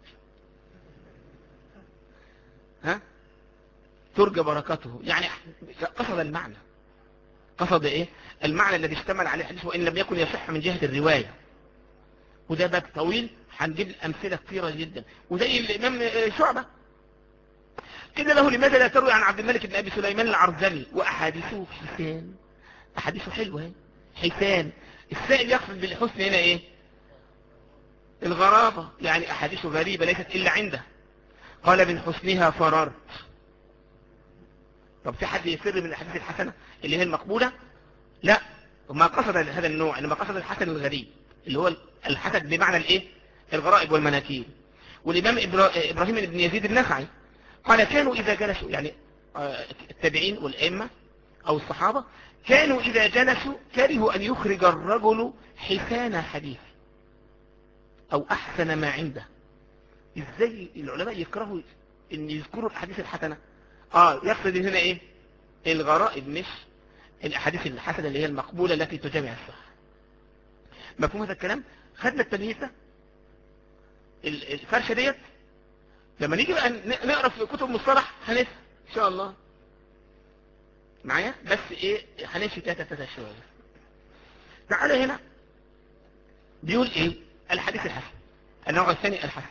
ها ترجى بركته يعني قصد المعنى قصد ايه المعنى الذي اشتمل عليه الحديث وان لم يكن يصح من جهة الرواية وده باب طويل هنجيب امثلة كثيرة جدا وزي الامام شعبة كده له لماذا لا تروي عن عبد الملك بن ابي سليمان العرزلي واحاديثه حسان احاديثه حلوة حسان السائل يقصد بالحسن هنا ايه الغرابة يعني احاديثه غريبة ليست الا عنده قال من حسنها فررت طب في حد يفر من الاحاديث الحسنة اللي هي المقبولة لا ما قصد هذا النوع انما قصد الحسن الغريب اللي هو الحسن بمعنى الايه الغرائب والمناكير والامام ابراهيم بن يزيد النخعي قال كانوا اذا جلسوا يعني التابعين والائمه او الصحابة كانوا اذا جلسوا كرهوا ان يخرج الرجل حسان حديث او احسن ما عنده ازاي العلماء يكرهوا ان يذكروا الحديث الحسنة اه يقصد هنا ايه الغرائب مش الاحاديث الحسنة اللي هي المقبولة التي تجمع الصح مفهوم هذا الكلام خدنا التمييز ده الفرشة ديت لما نيجي بقى نقرا في كتب مصطلح هنفهم ان شاء الله معايا بس ايه هنمشي تاتا تاتا شوية تعالى هنا بيقول ايه الحديث الحسن النوع الثاني الحسن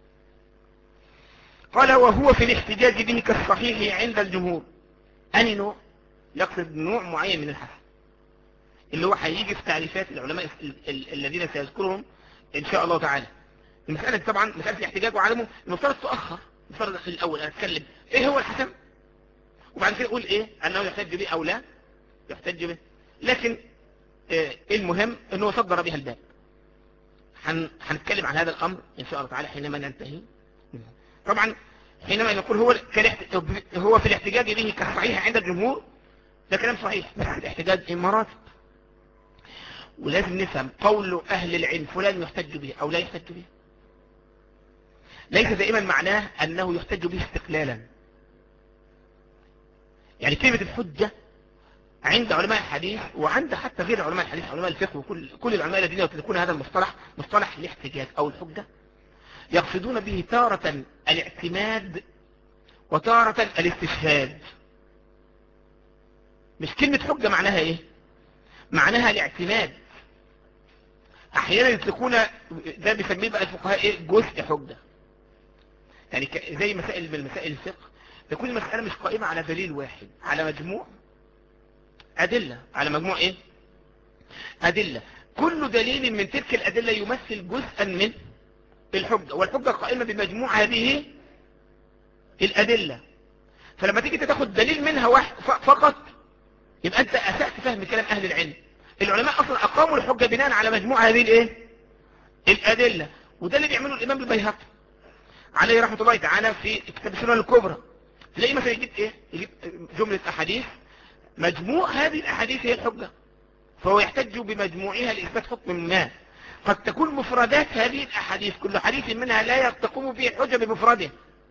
قال وهو في الاحتجاج به كالصحيح عند الجمهور أني نوع يقصد نوع معين من الحسن اللي هو هيجي في تعريفات العلماء الذين سيذكرهم إن شاء الله تعالى المسألة طبعا مسألة الاحتجاج وعلمه المفترض تؤخر المفترض في الأول أتكلم إيه هو الحسن وبعد كده أقول إيه أنه يحتج به أو لا يحتج به لكن إيه المهم أنه صدر بها الباب هنتكلم عن هذا الأمر إن شاء الله تعالى حينما ننتهي طبعا حينما نقول هو هو في الاحتجاج به كالصحيح عند الجمهور ده كلام صحيح بس الاحتجاج مراتب ولازم نفهم قول أهل العلم فلان يحتج به أو لا يحتج به ليس دائما معناه أنه يحتج به استقلالا يعني كلمة الحجة عند علماء الحديث وعند حتى غير علماء الحديث علماء الفقه وكل كل العلماء الذين يطلقون هذا المصطلح مصطلح الاحتجاج أو الحجة يقصدون به تارة الاعتماد وتارة الاستشهاد مش كلمة حجة معناها ايه معناها الاعتماد احيانا يطلقون ده بيسميه بقى الفقهاء ايه جزء حجة يعني ك- زي مسائل من مسائل الفقه تكون المسألة مش قائمة على دليل واحد على مجموع أدلة على مجموع ايه أدلة كل دليل من تلك الأدلة يمثل جزءا من الحجة والحجة قائمة بمجموع هذه الأدلة فلما تيجي تاخد دليل منها واحد ف- فقط يبقى أنت أسأت فهم كلام أهل العلم العلماء أصلا أقاموا الحجة بناء على مجموع هذه الإيه؟ الأدلة وده اللي بيعمله الإمام البيهقي عليه رحمة الله تعالى في كتاب السنن الكبرى تلاقيه مثلا يجيب إيه؟ يجيب جملة أحاديث مجموع هذه الأحاديث هي الحجة فهو يحتج بمجموعها لإثبات حكم ما قد تكون مفردات هذه الأحاديث كل حديث منها لا تقوم به الحجة بمفرده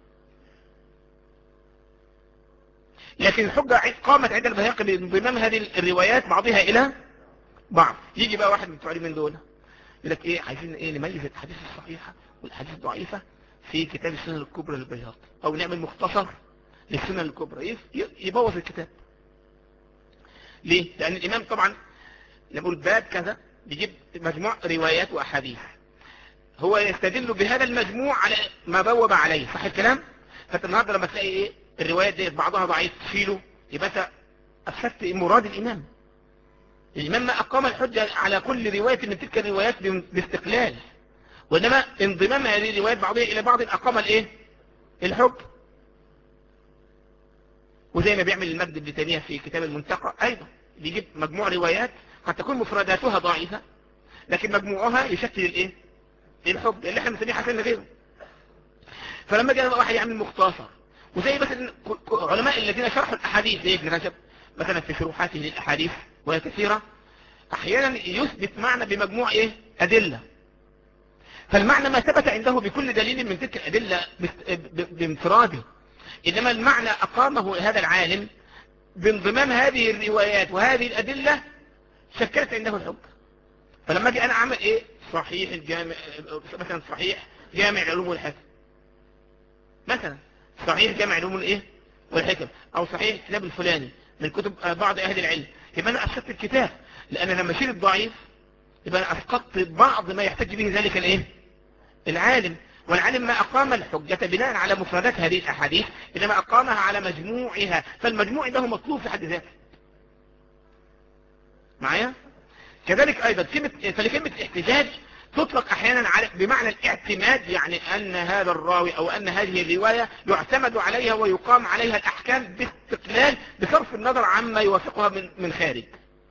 لكن الحجة عند- قامت عند البيهقي بانضمام هذه الروايات بعضها إلى بعض يجي بقى واحد من بتوع من دول يقول لك ايه عايزين ايه نميز الاحاديث الصحيحة والاحاديث الضعيفة في كتاب السنن الكبرى للبيهقي او نعمل مختصر للسنن الكبرى يف- ي- يبوظ الكتاب ليه لان الامام طبعا نقول باب كذا بيجيب مجموع روايات واحاديث هو يستدل بهذا المجموع على ما بوب عليه صح الكلام فانت النهارده لما تلاقي ايه الروايات دي بعضها ضعيف تشيله يبقى انت افسدت مراد الامام الامام ما اقام الحجه على كل روايه من تلك الروايات بم- باستقلال وانما انضمام هذه الروايات بعضها الى بعض اقام الايه الحج وزي ما بيعمل المجد ابن تيميه في كتاب المنتقى ايضا بيجيب مجموع روايات قد تكون مفرداتها ضعيفه لكن مجموعها يشكل الايه الحج اللي احنا بنسميه حسن غيره فلما جاء واحد يعمل مختصر وزي مثلا ك- ك- علماء الذين شرحوا الاحاديث زي ابن رجب مثلا في شروحاته للاحاديث وهي كثيره احيانا يثبت معنى بمجموع ايه ادله فالمعنى ما ثبت عنده بكل دليل من تلك الادله بست- ب- بانفراده انما المعنى اقامه هذا العالم بانضمام هذه الروايات وهذه الادله شكلت عنده الحجه فلما اجي انا اعمل ايه صحيح الجامع مثلا صحيح جامع العلوم والحكم مثلا صحيح جامع العلوم والايه والحكم او صحيح الكتاب الفلاني من كتب آه، بعض اهل العلم يبقى انا اسقطت الكتاب لان لما اشيل الضعيف يبقى انا اسقطت بعض ما يحتج به ذلك الايه العالم والعالم ما اقام الحجة بناء على مفردات هذه الاحاديث انما اقامها على مجموعها فالمجموع ده مطلوب في حد ذاته معايا كذلك ايضا كلمة فلكلمة الاحتجاج تطلق احيانا على بمعنى الاعتماد يعني ان هذا الراوي او ان هذه الرواية يعتمد عليها ويقام عليها الاحكام باستقلال بصرف النظر عما يوافقها من من خارج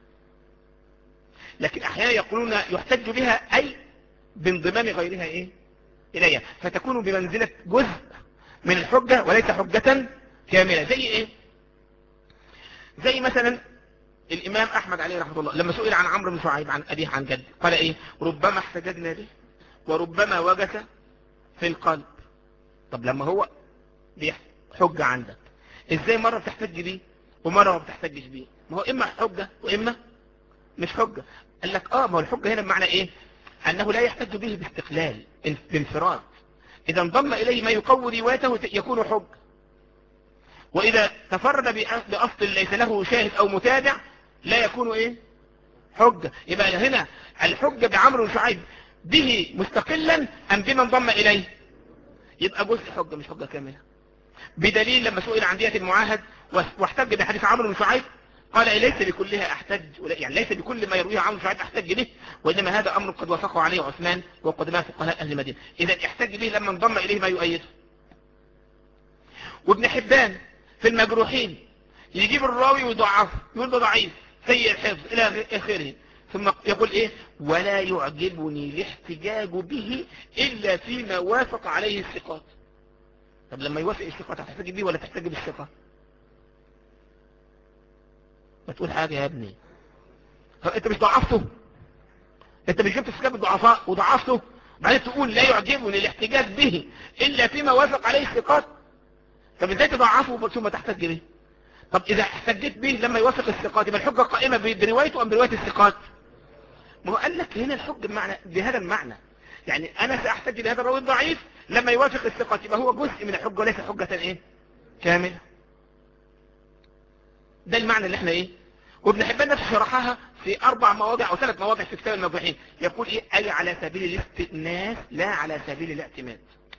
لكن احيانا يقولون يحتج بها اي بانضمام غيرها ايه اليها فتكون بمنزلة جزء من الحجة وليس حجة كاملة زي ايه زي مثلا الامام احمد عليه رحمه الله لما سئل عن عمرو بن شعيب عن ابيه عن جد قال ايه ربما احتججنا به وربما وجس في القلب طب لما هو دي حجة عندك ازاي مرة بتحتج بيه ومرة ما بتحتجش بيه ما هو اما حجة واما مش حجة قال لك اه ما هو الحجة هنا بمعنى ايه انه لا يحتج به باستقلال ان- بانفراد اذا انضم اليه ما يقوي روايته ت- يكون حجة واذا تفرد بأ- باصل ليس له شاهد او متابع لا يكون ايه حجة يبقى هنا الحجة بعمرو بن شعيب به مستقلا ام بما انضم اليه يبقى جزء حجة مش حجة كاملة بدليل لما سئل عن دية المعاهد واحتج بحديث عمرو بن شعيب قال إيه ليس بكلها احتج ولا- يعني ليس بكل ما يرويه عمرو بن شعيب احتج به وإنما هذا أمر قد وافقه عليه عثمان وقدماء فقهاء أهل المدينة إذا احتج به لما انضم إليه ما يؤيده وابن حبان في المجروحين يجيب الراوي ويضعفه يقول ده ضعيف سيء الحفظ إلى آخره ثم يقول إيه ولا يعجبني الاحتجاج به إلا فيما وافق عليه الثقات طب لما يوافق الثقات هتحتاج بيه ولا تحتاج بالثقة ما تقول حاجة يا ابني ها، انت مش ضعفته انت مش جبت كتاب الضعفاء وضعفته بعدين تقول لا يعجبني الاحتجاج به الا فيما وافق عليه الثقات طب ازاي تضعفه ثم تحتج به طب اذا احتجيت به لما يوافق الثقات يبقى الحجة قائمة ب- بروايته ام برواية الثقات ما هو قال لك هنا الحج بمعنى بهذا المعنى يعني انا ساحتج لهذا الراوي الضعيف لما يوافق الثقة يبقى هو جزء من الحجة وليس حجة ايه كاملة ده المعنى اللي احنا ايه وابن حبان نفسه شرحها في اربع مواضع او ثلاث مواضع في كتاب الموضوعين يقول ايه اي على سبيل الاستئناس لا على سبيل الاعتماد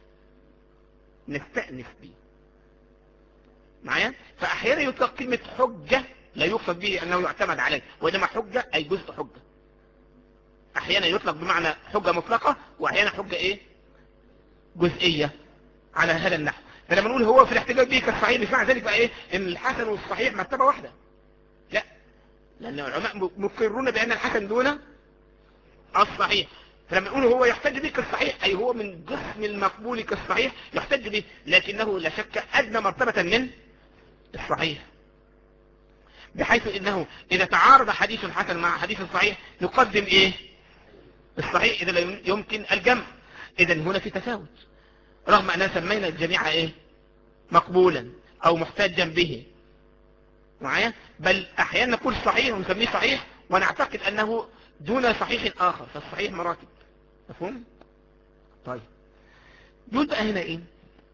نستأنس بيه معايا فاحيانا يطلق كلمة حجة لا يقصد به انه يعتمد عليه وانما حجة اي جزء حجة احيانا يطلق بمعنى حجة مطلقة واحيانا حجة ايه جزئية على هذا النحو فلما نقول هو في الاحتجاج به كالصحيح مش معنى ذلك بقى ايه ان الحسن والصحيح مرتبة واحدة لا لان العلماء مقرون بان الحسن دون الصحيح فلما نقول هو يحتج به كالصحيح اي هو من قسم المقبول كالصحيح يحتج به لكنه لا شك ادنى مرتبة من الصحيح بحيث انه اذا تعارض حديث حسن مع حديث صحيح نقدم ايه الصحيح اذا لا يمكن الجمع اذا هنا في تفاوت رغم اننا سمينا الجميع ايه مقبولا او محتاجا به معايا بل احيانا نقول صحيح ونسميه صحيح ونعتقد انه دون صحيح اخر فالصحيح مراتب مفهوم طيب يقول بقى هنا ايه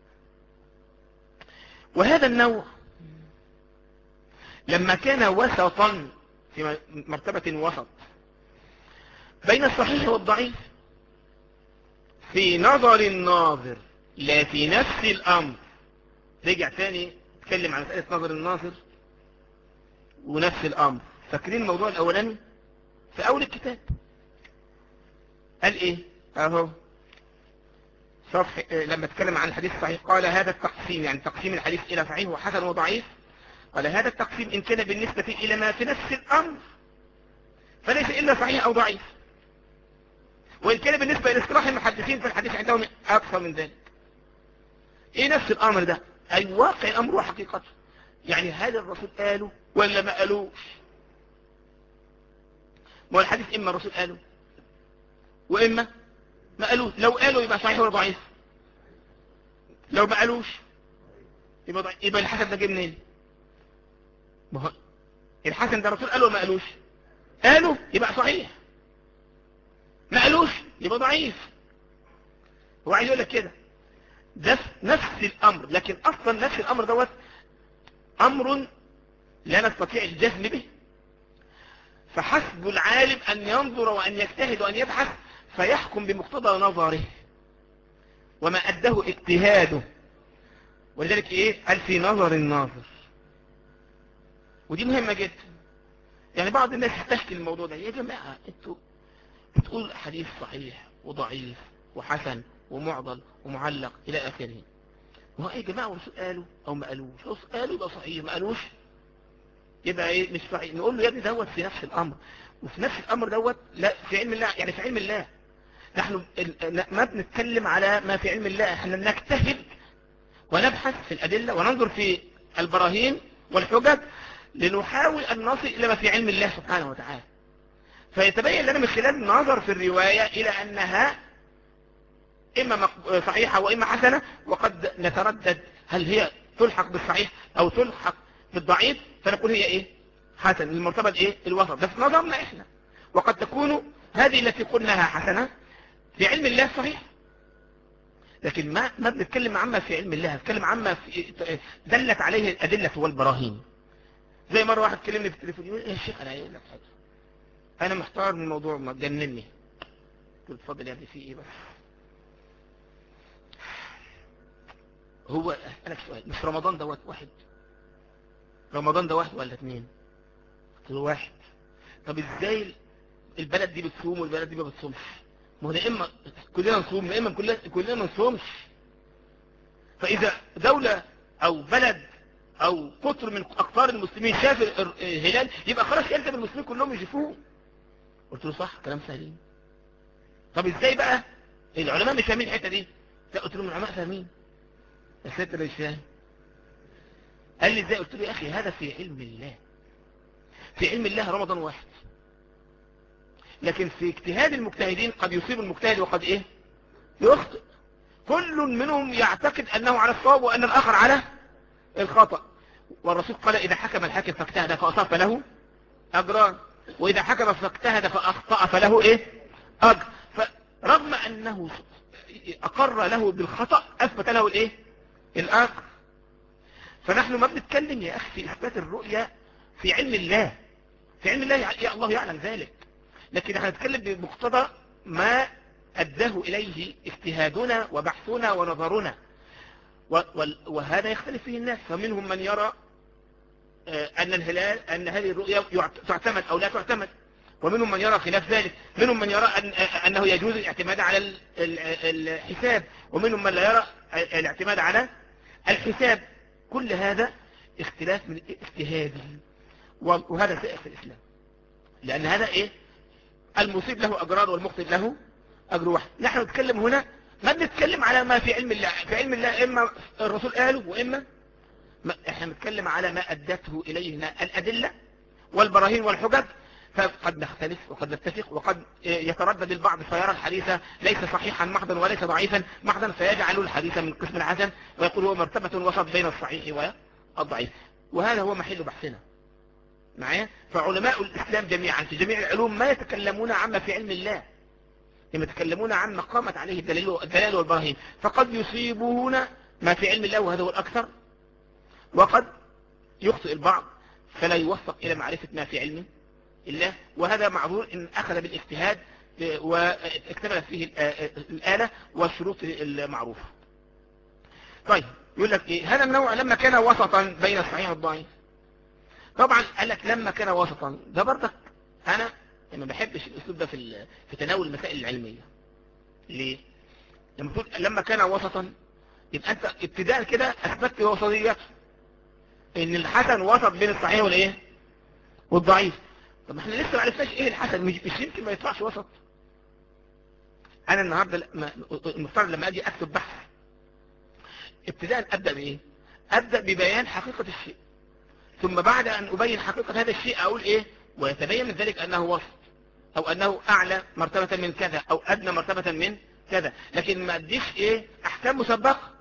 وهذا النوع لما كان وسطا في مرتبة وسط بين الصحيح والضعيف في نظر الناظر لا في نفس الامر رجع تاني اتكلم عن مسألة نظر الناظر ونفس الامر فاكرين الموضوع الاولاني في اول الكتاب قال ايه اهو صفح لما اتكلم عن الحديث الصحيح قال هذا التقسيم يعني تقسيم الحديث الى صحيح وحسن وضعيف قال هذا التقسيم ان كان بالنسبة الى ما في نفس الامر فليس الا صحيح او ضعيف وان كان بالنسبة الى اصطلاح المحدثين فالحديث عندهم اكثر من ذلك ايه نفس الامر ده اي واقع الامر وحقيقته يعني هل الرسول قاله ولا ما قالوش ما الحديث اما الرسول قاله واما ما قالوش لو قالوا يبقى صحيح ولا ضعيف لو ما قالوش يبقى ضعيف يبقى الحسن ده جه منين ما هو الحسن ده الرسول قاله ولا ما قالوش قالوا يبقى صحيح ما قالوش يبقى ضعيف هو عايز يقول لك كده ده نفس الامر لكن اصلا نفس الامر دوت امر لا نستطيع الجزم به فحسب العالم ان ينظر وان يجتهد وان يبحث فيحكم بمقتضى نظره وما اداه اجتهاده ولذلك ايه قال في نظر الناظر ودي مهمة جدا يعني بعض الناس تحكي الموضوع ده يا جماعة انتوا بتقول حديث صحيح وضعيف وحسن ومعضل ومعلق الى اخره وهو يا جماعة الرسول قالوا او ما قالوش الرسول قالوا يبقى صحيح ما قالوش يبقى ايه مش صحيح نقول له يا ابني دوت في نفس الامر وفي نفس الامر دوت لا في علم الله يعني في علم الله نحن ما بنتكلم على ما في علم الله احنا نجتهد ونبحث في الادلة وننظر في البراهين والحجج لنحاول ان نصل الى ما في علم الله سبحانه وتعالى فيتبين لنا من خلال النظر في الرواية الى انها اما صحيحة واما حسنة وقد نتردد هل هي تلحق بالصحيح او تلحق بالضعيف فنقول هي ايه حسن المرتبة ايه الوسط ده في نظرنا احنا وقد تكون هذه التي قلناها حسنة في علم الله صحيح لكن ما ما بنتكلم عما في علم الله بنتكلم عما في دلت عليه الادلة والبراهين زي مرة واحد كلمني في التليفون يقول يا شيخ انا هقول لك حاجة انا محتار من الموضوع ما جنني قلت اتفضل يا ابني في ايه بس هو اسالك سؤال مش رمضان دوت واحد رمضان ده واحد ولا اتنين قلت له واحد طب ازاي البلد دي بتصوم والبلد دي ما بتصومش ما هو ده اما كلنا نصوم يا اما كلنا كلنا ما نصومش فاذا دولة او بلد او قطر من اقطار المسلمين شاف الهلال يبقى خلاص يلزم المسلمين كلهم يشوفوه قلت له صح كلام سليم طب ازاي بقى العلماء مش فاهمين الحته دي لا قلت لهم العلماء فاهمين بس انت مش فاهم قال لي ازاي قلت له يا اخي هذا في علم الله في علم الله رمضان واحد لكن في اجتهاد المجتهدين قد يصيب المجتهد وقد ايه يخطئ كل منهم يعتقد انه على الصواب وان الاخر على الخطأ والرسول قال اذا حكم الحاكم فاجتهد فاصاب فله اجران واذا حكم فاجتهد فاخطأ فله ايه اجر فرغم انه أقر له بالخطأ أثبت له الإيه الآخر فنحن ما بنتكلم يا أخي في إثبات الرؤية في علم الله في علم الله يا الله يعلم ذلك لكن احنا نتكلم بمقتضى ما أداه إليه اجتهادنا وبحثنا ونظرنا وهذا يختلف فيه الناس فمنهم من يرى أن الهلال أن هذه الرؤيا تعتمد أو لا تعتمد ومنهم من يرى خلاف ذلك منهم من يرى أن أنه يجوز الاعتماد على الحساب ومنهم من لا يرى الاعتماد على الحساب كل هذا اختلاف من اجتهادي وهذا سائر في الإسلام لأن هذا إيه المصيب له أجرار والمخطئ له أجر واحد نحن نتكلم هنا ما بنتكلم على ما في علم الله في علم الله إما الرسول قاله وإما ما احنا بنتكلم على ما أدته إلينا الأدلة والبراهين والحجج فقد نختلف وقد نتفق وقد يتردد البعض فيرى الحديث ليس صحيحا محضا وليس ضعيفا محضا فيجعل الحديث من قسم الحسن ويقول هو مرتبة وسط بين الصحيح والضعيف وهذا هو محل بحثنا معايا فعلماء الإسلام جميعا في جميع العلوم ما يتكلمون عما في علم الله لما يتكلمون عما قامت عليه الدلال والبراهين فقد يصيبون ما في علم الله وهذا هو الأكثر وقد يخطئ البعض فلا يوفق إلى معرفة ما في علم الله وهذا معذور إن أخذ بالاجتهاد واكتملت فيه الآلة والشروط المعروفة طيب يقول لك إيه هذا النوع لما كان وسطا بين الصحيح والضعيف طبعا قال لك لما كان وسطا ده برضك أنا ما بحبش الأسلوب ده في في تناول المسائل العلمية ليه لما تقول لما كان وسطا يبقى أنت ابتداء كده أثبتت وسطية إن الحسن وسط بين الصحيح والإيه والضعيف طب احنا لسه ما عرفناش ايه الحسن مش, مش يمكن ما يطلعش وسط انا النهارده المفترض لما اجي اكتب بحث ابتداء ابدا بايه ابدا ببيان حقيقه الشيء ثم بعد ان ابين حقيقه هذا الشيء اقول ايه ويتبين من ذلك انه وسط او انه اعلى مرتبه من كذا او ادنى مرتبه من كذا لكن ما اديش ايه احكام مسبقه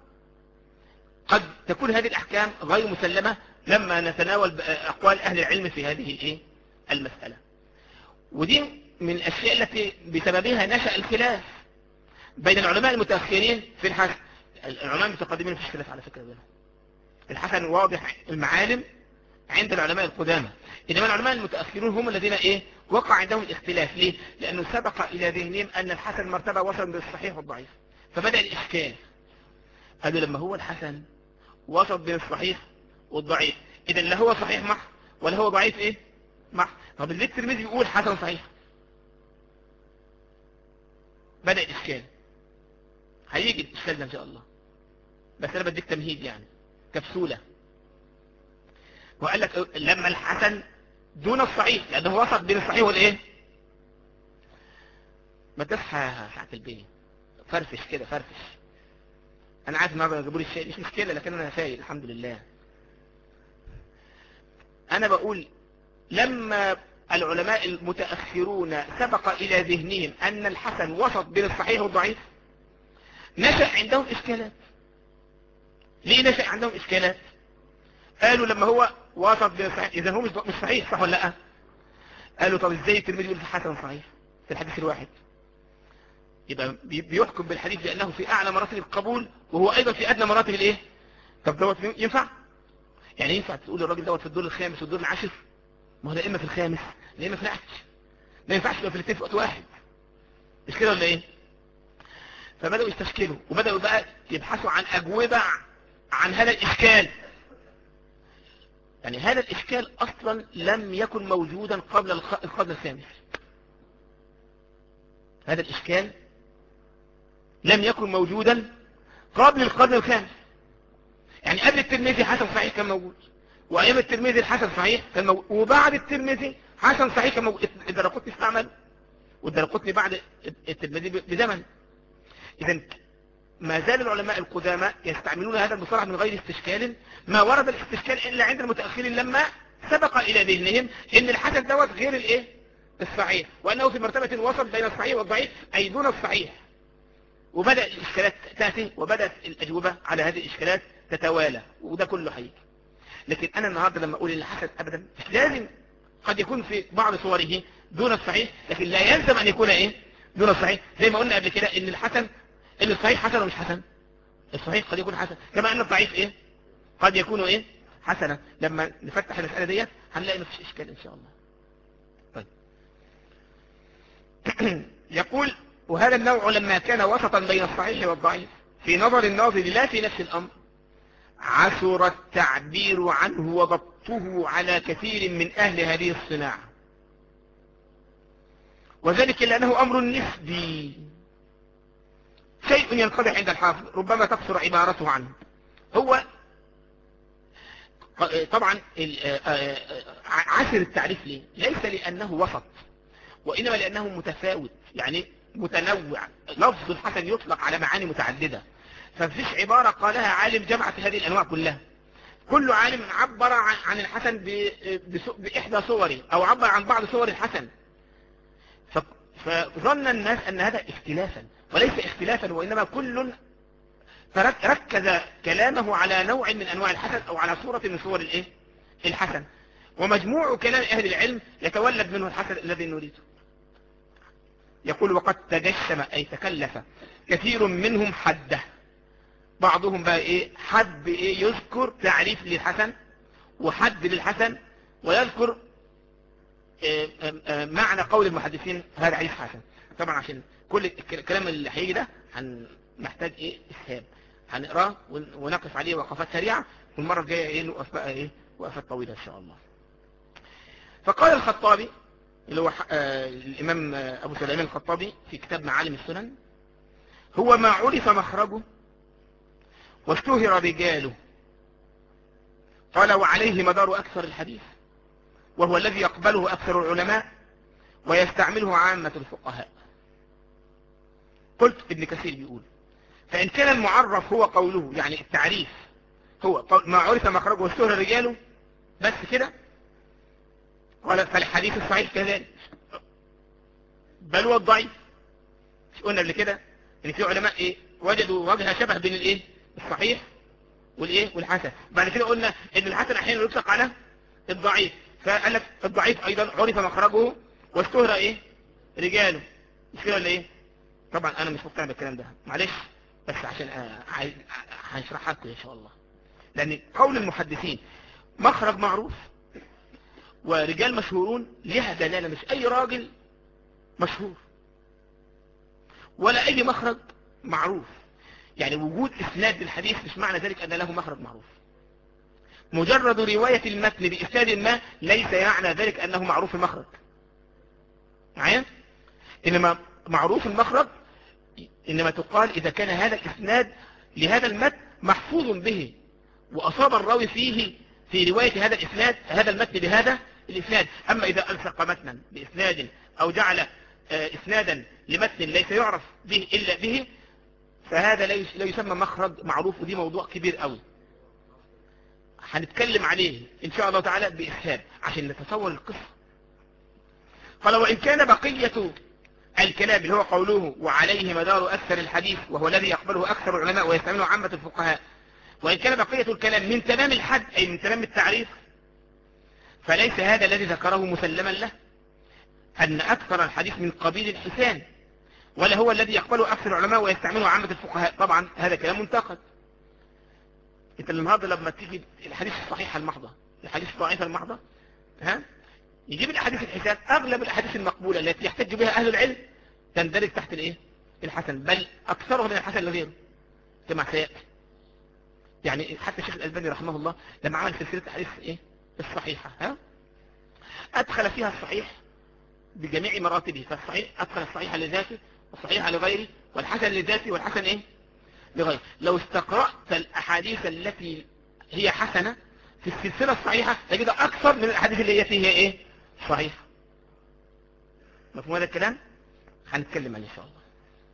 قد تكون هذه الاحكام غير مسلمه لما نتناول اقوال اهل العلم في هذه الايه المسألة ودي من الأشياء التي بسببها نشأ الخلاف بين العلماء المتأخرين في الحسن العلماء المتقدمين في الخلاف على فكرة بينهم الحسن واضح المعالم عند العلماء القدامى إنما العلماء المتأخرون هم الذين إيه وقع عندهم الاختلاف ليه لأنه سبق إلى ذهنهم أن الحسن مرتبة وصل بالصحيح والضعيف فبدأ الإشكال قالوا لما هو الحسن وسط بين الصحيح والضعيف إذا لا هو صحيح محض ولا هو ضعيف إيه مع طب اللي الترمذي يقول حسن صحيح بدأ الإشكال هيجي الإشكال ده إن شاء الله بس أنا بديك تمهيد يعني كبسولة وقال لك لما الحسن دون الصحيح لأنه وسط بين الصحيح والإيه ما تصحى ساعة البيت فرفش كده فرفش أنا عارف ما بجيبوا لي الشيء مش مشكلة لكن أنا فايق الحمد لله أنا بقول لما العلماء المتأخرون سبق إلى ذهنهم أن الحسن وسط بين الصحيح والضعيف نشأ عندهم إشكالات ليه نشأ عندهم إشكالات قالوا لما هو وسط بين الصحيح إذا هو مش صحيح صح ولا لا قالوا طب إزاي الترمذي يقول الحسن صحيح في الحديث الواحد يبقى بيحكم بالحديث بأنه في أعلى مراتب القبول وهو أيضا في أدنى مراتب الإيه طب دوت ينفع يعني ينفع تقول الراجل دوت في الدور الخامس والدور العاشر ما هو لا اما في الخامس لا اما في العاشر ما ينفعش يبقى في الاثنين في وقت واحد مش كده ولا ايه فبداوا يستشكلوا وبداوا بقى يبحثوا عن اجوبه عن هذا الاشكال يعني هذا الاشكال اصلا لم يكن موجودا قبل القرن الخامس هذا الاشكال لم يكن موجودا قبل القرن الخامس يعني قبل الترمذي حسن صحيح كان موجود وايام الترمذي الحسن صحيح كان موجود وبعد الترمذي حسن صحيح كان موجود الدرقطني استعمل والدرقطني بعد الترمذي بزمن اذا ما زال العلماء القدامى يستعملون هذا المصطلح من غير استشكال ما ورد الاستشكال الا عند المتاخرين لما سبق الى ذهنهم ان الحسن دوت غير الايه الصحيح وانه في مرتبه وسط بين الصحيح والضعيف اي دون الصحيح وبدا الاشكالات تاتي وبدات الاجوبه على هذه الاشكالات تتوالى وده كله حقيقي لكن انا النهاردة لما اقول الحسن ابدا مش لازم قد يكون في بعض صوره دون الصحيح لكن لا يلزم ان يكون ايه دون الصحيح زي ما قلنا قبل كده ان الحسن ان الصحيح حسن ومش حسن الصحيح قد يكون حسن كما ان الضعيف ايه قد يكون ايه حسنا لما نفتح المسألة ديت هنلاقي مفيش اشكال ان شاء الله طيب يقول وهذا النوع لما كان وسطا بين الصحيح والضعيف في نظر الناظر لا في نفس الامر عثر التعبير عنه وضبطه على كثير من اهل هذه الصناعة وذلك لانه امر نسبي شيء ينقضح عند الحافظ ربما تقصر عبارته عنه هو طبعا عسر التعريف ليه ليس لأنه وسط وإنما لأنه متفاوت يعني متنوع لفظ الحسن يطلق على معاني متعددة فمفيش عبارة قالها عالم جمعت هذه الأنواع كلها كل عالم عبر عن الحسن بإحدى صوره أو عبر عن بعض صور الحسن فظن الناس أن هذا اختلافا وليس اختلافا وإنما كل فركز كلامه على نوع من أنواع الحسن أو على صورة من صور الإيه؟ الحسن ومجموع كلام أهل العلم يتولد منه الحسن الذي نريده يقول وقد تجشم أي تكلف كثير منهم حده بعضهم بقى إيه حد إيه يذكر تعريف للحسن وحد للحسن ويذكر إيه معنى قول المحدثين هذا حديث حسن طبعا عشان كل الكلام اللي هيجي ده محتاج ايه اسهاب هنقراه ونقف عليه وقفات سريعة والمرة الجاية ايه نقف بقى ايه وقفات طويلة ان شاء الله فقال الخطابي اللي هو آه الامام ابو سليمان الخطابي في كتاب معالم السنن هو ما عرف مخرجه واشتهر رجاله قال وعليه مدار اكثر الحديث وهو الذي يقبله اكثر العلماء ويستعمله عامة الفقهاء قلت ابن كثير بيقول فإن كان المعرف هو قوله يعني التعريف هو ما عرف مخرجه واشتهر رجاله بس كده قال فالحديث الصحيح كذلك بل هو الضعيف مش قلنا قبل كده ان في علماء ايه وجدوا وجه شبه بين الايه الصحيح والايه والحسن بعد كده قلنا ان الحسن احيانا يطلق على الضعيف فقال لك الضعيف ايضا عرف مخرجه واشتهر ايه رجاله مش كده ولا ايه طبعا انا مش مقتنع بالكلام ده معلش بس عشان هشرحها لكم ان شاء الله لان قول المحدثين مخرج معروف ورجال مشهورون لها دلالة مش اي راجل مشهور ولا اي مخرج معروف يعني وجود اسناد للحديث مش معنى ذلك ان له مخرج معروف مجرد رواية المتن بإسناد ما ليس يعني ذلك أنه معروف المخرج معايا إنما معروف المخرج إنما تقال إذا كان هذا الإسناد لهذا المتن محفوظ به وأصاب الراوي فيه في رواية هذا الإسناد هذا المتن بهذا الإسناد أما إذا ألصق متنا بإسناد أو جعل إسنادا لمتن ليس يعرف به إلا به فهذا لا يسمى مخرج معروف ودي موضوع كبير قوي هنتكلم عليه إن شاء الله تعالى بإسهاب عشان نتصور القصة قال وإن كان بقية الكلام اللي هو قوله وعليه مدار أكثر الحديث وهو الذي يقبله أكثر العلماء ويستعمله عامة الفقهاء وإن كان بقية الكلام من تمام الحد أي من تمام التعريف فليس هذا الذي ذكره مسلما له أن أكثر الحديث من قبيل الحسان ولا هو الذي يقبله أكثر العلماء ويستعمله عامة الفقهاء طبعا هذا كلام منتقد انت النهارده لما تيجي الحديث الصحيحة المحضة الحديث الضعيفة المحضة ها يجيب الاحاديث الحسان اغلب الاحاديث المقبولة التي يحتج بها اهل العلم تندرج تحت الايه الحسن بل اكثرها من الحسن لغيره كما سيأتي يعني حتى الشيخ الألباني رحمه الله لما عمل سلسلة الحديث ايه الصحيحة ها ادخل فيها الصحيح بجميع مراتبه فالصحيح ادخل الصحيح لذاته والصحيح لغيره والحسن لذاته والحسن ايه لغيره لو استقرأت الاحاديث التي هي حسنة في السلسلة الصحيحة تجد اكثر من الاحاديث اللي هي فيها ايه صحيح مفهوم هذا الكلام هنتكلم عنه ان شاء الله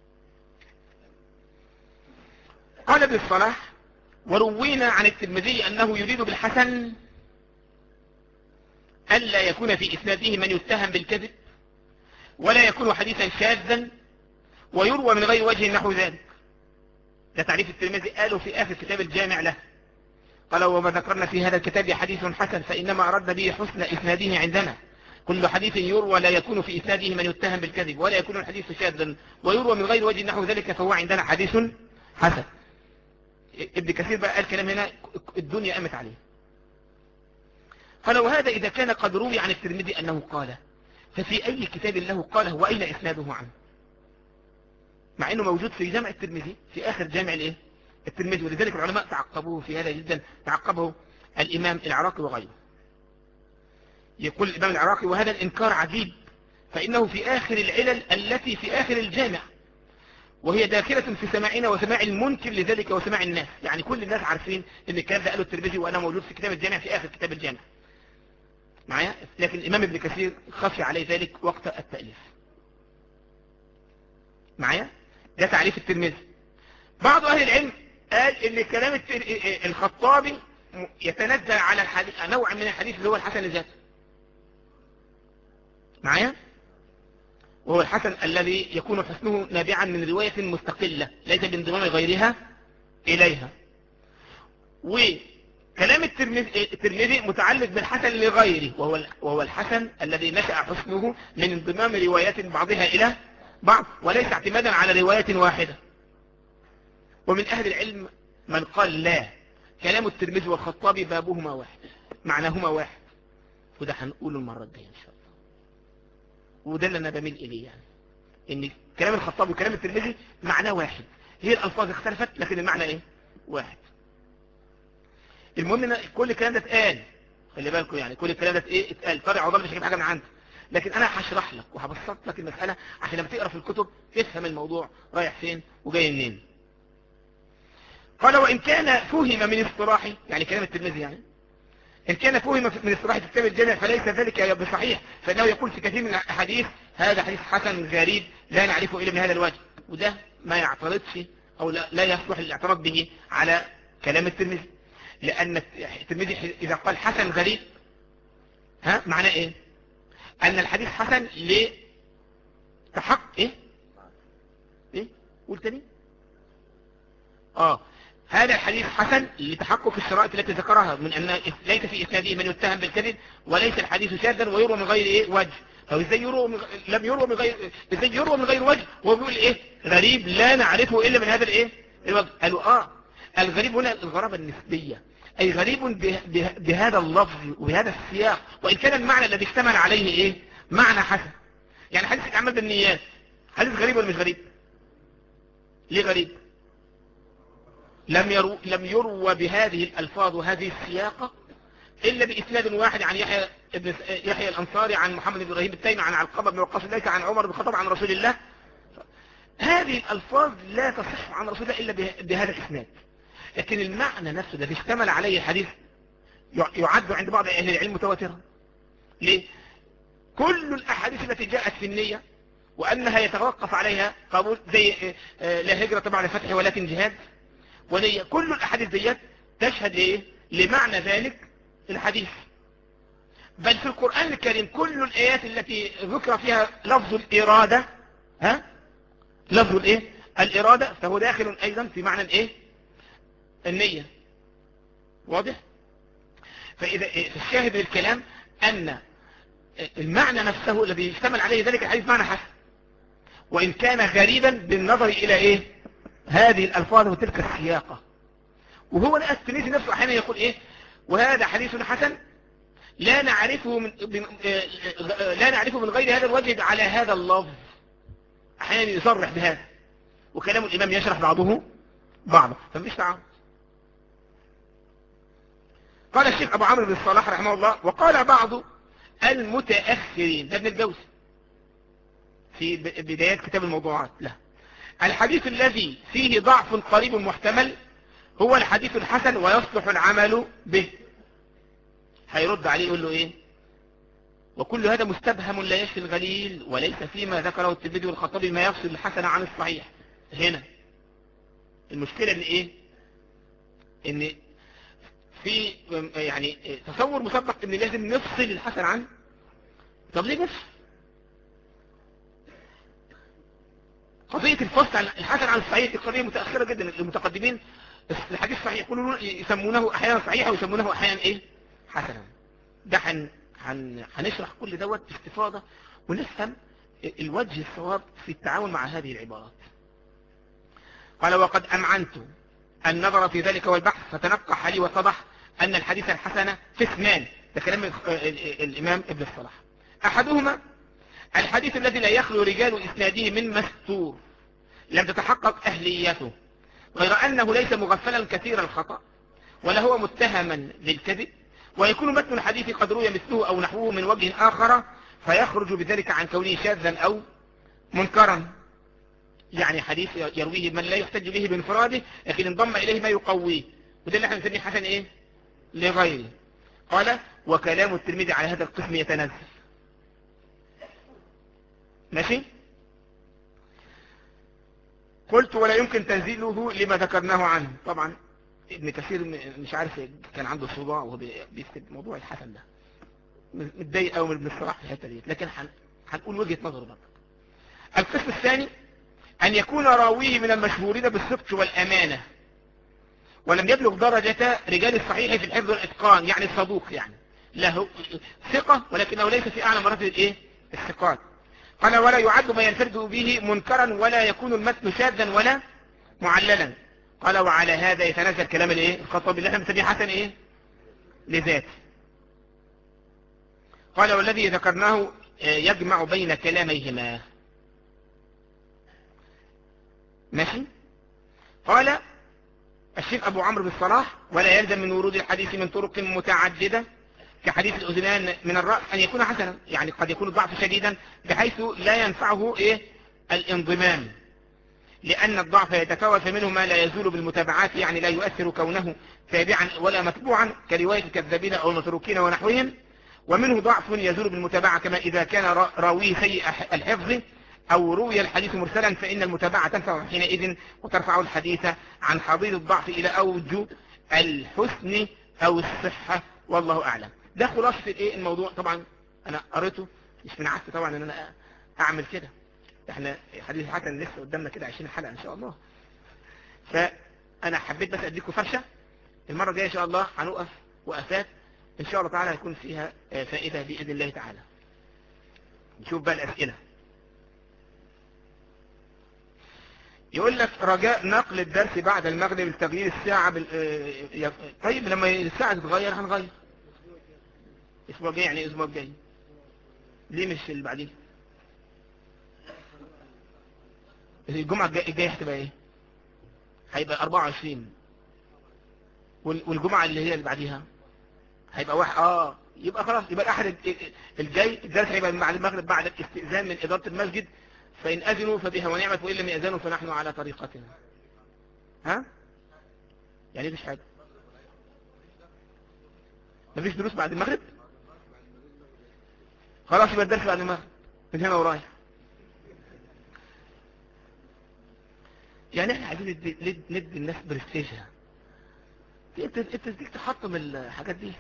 قال ابن الصلاح وروينا عن الترمذي انه يريد بالحسن ألا يكون في إسناده من يتهم بالكذب ولا يكون حديثا شاذا ويروى من غير وجه نحو ذلك ده تعريف الترمذي قاله في آخر كتاب الجامع له قال وما ذكرنا في هذا الكتاب حديث حسن فإنما أردنا به حسن إسناده عندنا كل حديث يروى لا يكون في إسناده من يتهم بالكذب ولا يكون الحديث شاذا ويروى من غير وجه نحو ذلك فهو عندنا حديث حسن ابن كثير بقى قال كلام هنا الدنيا قامت عليه فلو هذا إذا كان قد روي عن الترمذي أنه قال ففي أي كتاب له قاله وأين إسناده عنه مع أنه موجود في جامع الترمذي في آخر جامع الإيه؟ الترمذي ولذلك العلماء تعقبوه في هذا جدا تعقبه الإمام العراقي وغيره يقول الإمام العراقي وهذا الإنكار عجيب فإنه في آخر العلل التي في آخر الجامع وهي داخلة في سماعنا وسماع المنكر لذلك وسماع الناس يعني كل الناس عارفين ان الكلام ده قاله الترمذي وانا موجود في كتاب الجامع في آخر كتاب الجامع معايا لكن الإمام ابن كثير خفي عليه ذلك وقت التأليف معايا ده تعريف الترمذي بعض أهل العلم قال ان كلام الخطابي يتنزل على الحديث نوع من الحديث اللي هو الحسن الذاتي معايا وهو الحسن الذي يكون حسنه نابعا من رواية مستقلة ليس بانضمام غيرها إليها وكلام الترمذي متعلق بالحسن لغيره وهو وهو الحسن الذي نشأ حسنه من انضمام روايات بعضها إلى بعض وليس اعتمادا على رواية واحدة ومن أهل العلم من قال لا كلام الترمذي والخطابي بابهما واحد معناهما واحد وده هنقوله المرة الجاية إن شاء الله وده اللي أنا بميل إليه يعني إن كلام الخطابي وكلام الترمذي معناه واحد هي الألفاظ اختلفت لكن المعنى إيه واحد المهم إن كل الكلام ده اتقال خلي بالكم يعني كل الكلام ده ايه اتقال طارق عضال مش هجيب حاجة من عندي لكن انا هشرح لك وهبسط لك المسألة عشان لما تقرا في الكتب تفهم الموضوع رايح فين وجاي منين قال وإن كان فهم من اصطلاحي يعني كلام الترمذي يعني إن كان فهم من اصطلاح كتاب الجامع فليس ذلك بصحيح فإنه يقول في كثير من الحديث هذا حديث حسن غريب لا نعرفه إلا من هذا الوجه وده ما يعترضش أو لا, لا يصلح الاعتراض به على كلام الترمذي لأن الترمذي إذا قال حسن غريب ها معناه إيه أن الحديث حسن لتحق إيه إيه قول تاني آه هذا الحديث حسن لتحقق الشرائط التي ذكرها من أن ليس في إسناده من يتهم بالكذب وليس الحديث شاذا ويروى من غير إيه وجه أو إزاي يروى من... لم يروى من غير إزاي يروى من غير وجه وهو بيقول إيه غريب لا نعرفه إلا من هذا الإيه الوجه قالوا آه الغريب هنا الغرابة النسبية أي غريب به... به... بهذا اللفظ وبهذا السياق وإن كان المعنى الذي اشتمل عليه إيه معنى حسن يعني حديث الأعمال بالنيات حديث غريب ولا مش غريب ليه غريب لم يرو لم يروى بهذه الألفاظ وهذه السياقة إلا بإسناد واحد عن يحيى ابن يحيى الأنصاري عن محمد بن إبراهيم التيمي عن علقمة بن وقاص ليس عن عمر بن الخطاب عن رسول الله هذه الألفاظ لا تصح عن رسول الله إلا بهذا الإسناد لكن المعنى نفسه الذي اشتمل عليه الحديث يعد عند بعض أهل العلم متواترا ليه؟ كل الأحاديث التي جاءت في النية وأنها يتوقف عليها قبول زي لا هجرة طبعا لفتح ولكن جهاد ونية كل الأحاديث ديت تشهد إيه لمعنى ذلك الحديث بل في القرآن الكريم كل الآيات التي ذكر فيها لفظ الإرادة ها لفظ الإيه الإرادة فهو داخل أيضا في معنى الإيه النية واضح فإذا الشاهد للكلام أن المعنى نفسه الذي يشتمل عليه ذلك الحديث معنى حسن وإن كان غريبا بالنظر إلى إيه هذه الألفاظ وتلك السياقة وهو الأستنيسي نفسه أحيانا يقول إيه وهذا حديث حسن لا نعرفه من لا نعرفه من غير هذا الوجه على هذا اللفظ أحيانا يصرح بهذا وكلام الإمام يشرح بعضه بعضا فمفيش تعارض قال الشيخ أبو عمرو بن الصلاح رحمه الله وقال بعض المتأخرين ده ابن الجوزي في بدايات كتاب الموضوعات له الحديث الذي فيه ضعف قريب محتمل هو الحديث الحسن ويصلح العمل به هيرد عليه يقول له ايه وكل هذا مستبهم لا يشفي الغليل وليس فيما ذكره الترمذي والخطابي ما يفصل الحسن عن الصحيح هنا المشكلة ان ايه ان في يعني تصور مسبق ان لازم نفصل الحسن عن طب ليه نفصل قضية الفصل عن الحسن عن الصحيح دي قضية متأخرة جدا المتقدمين الحديث صحيح يقولون يسمونه احيانا صحيحا ويسمونه احيانا ايه حسنا ده هن... هنشرح كل دوت باستفاضة ونفهم الوجه الصواب في التعامل مع هذه العبارات قال وقد أمعنت النظر في ذلك والبحث فتنقح لي واتضح أن الحديث الحسن في اثنان ده كلام الإمام ابن الصلاح أحدهما الحديث الذي لا يخلو رجال إسناده من مستور لم تتحقق أهليته غير أنه ليس مغفلا كثير الخطأ ولا هو متهما بالكذب ويكون متن الحديث قد روي مثله أو نحوه من وجه آخر فيخرج بذلك عن كونه شاذا أو منكرا يعني حديث يرويه من لا يحتج به بانفراده لكن انضم إليه ما يقويه وده اللي احنا نسميه حسن إيه لغيره قال وكلام الترمذي على هذا القسم يتنزل ماشي قلت ولا يمكن تنزيله لما ذكرناه عنه طبعا ابن كثير مش عارف كان عنده صداع وهو بيكتب موضوع الحسن ده متضايق قوي من الصراحه في الحته دي لكن هنقول وجهه نظره برضه القسم الثاني ان يكون راويه من المشهورين بالصدق والامانه ولم يبلغ درجة رجال الصحيح في الحفظ والإتقان يعني الصدوق يعني له ثقة ولكنه ليس في أعلى مراتب الإيه؟ الثقات قال ولا يعد ما ينفرد به منكرا ولا يكون المتن شاذا ولا معللا قال وعلى هذا يتنزل كلام الايه الخطاب اللي احنا بنسميه حسن ايه لذاته قال والذي ذكرناه يجمع بين كلاميهما ماشي قال الشيخ أبو عمرو بن الصلاح ولا يلزم من ورود الحديث من طرق متعددة كحديث الأذنان من الرأس أن يكون حسنا يعني قد يكون الضعف شديدا بحيث لا ينفعه إيه الانضمام لأن الضعف يتفاوت فمنه ما لا يزول بالمتابعات يعني لا يؤثر كونه تابعا ولا متبوعا كرواية الكذابين أو المتروكين ونحوهم ومنه ضعف يزول بالمتابعة كما إذا كان راويه سيء الحفظ أو روي الحديث مرسلا فإن المتابعة تنفع حينئذ وترفع الحديث عن حضيض الضعف إلى أوج الحسن أو الصحة والله أعلم ده خلاصة الايه الموضوع طبعا أنا قريته مش من عادتي طبعا أن أنا أعمل كده احنا حديث حسن لسه قدامنا كده 20 حلقة إن شاء الله فأنا حبيت بس أديكم فرشة المرة الجاية إن شاء الله هنقف وقفات إن شاء الله تعالى هيكون فيها فائدة بإذن الله تعالى نشوف بقى الأسئلة يقول لك رجاء نقل الدرس بعد المغرب لتغيير الساعة بال... اه... طيب لما الساعة تتغير هنغير الاسبوع الجاي يعني الاسبوع الجاي ليه مش اللي بعديه الجمعة الجاية هتبقى ايه هيبقى 24 وال... والجمعة اللي هي اللي بعديها هيبقى واحد اه يبقى خلاص يبقى الاحد الجاي الدرس هيبقى بعد المغرب بعد الاستئذان من ادارة المسجد فإن أذنوا فبها ونعمت وإن لم يأذنوا فنحن على طريقتنا ها يعني مفيش حاجة مفيش دروس بعد المغرب خلاص يبقى الدرس بعد المغرب من هنا ورايح يعني احنا عايزين ندي, ندي الناس برستيجها انت انت تديك تحطم الحاجات دي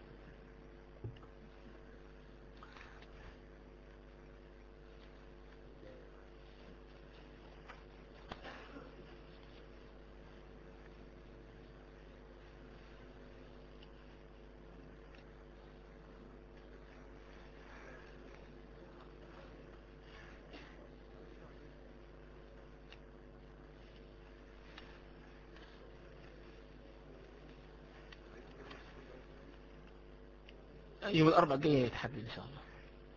يوم الأربع الجاي يتحدد إن شاء الله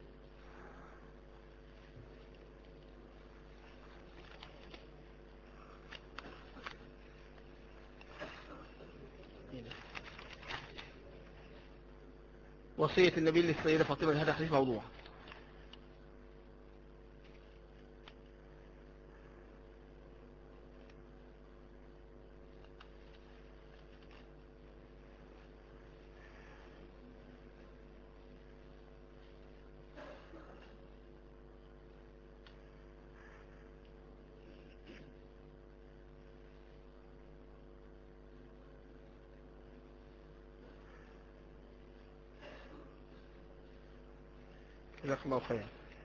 وصية النبي للسيدة فاطمة هذا حديث موضوع جزاك الله خيرا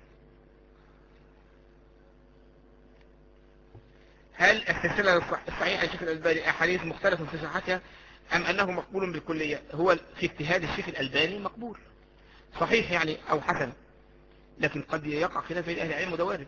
هل السلسلة الصحيحة الشيخ الألباني أحاديث مختلفة في صحتها أم أنه مقبول بالكلية هو في اجتهاد الشيخ الألباني مقبول صحيح يعني أو حسن لكن قد يقع خلاف بين أهل العلم وده وارد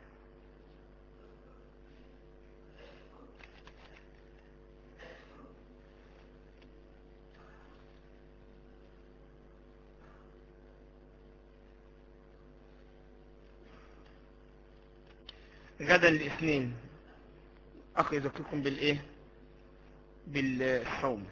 غدا الاثنين أخي يذكركم بالإيه بالصوم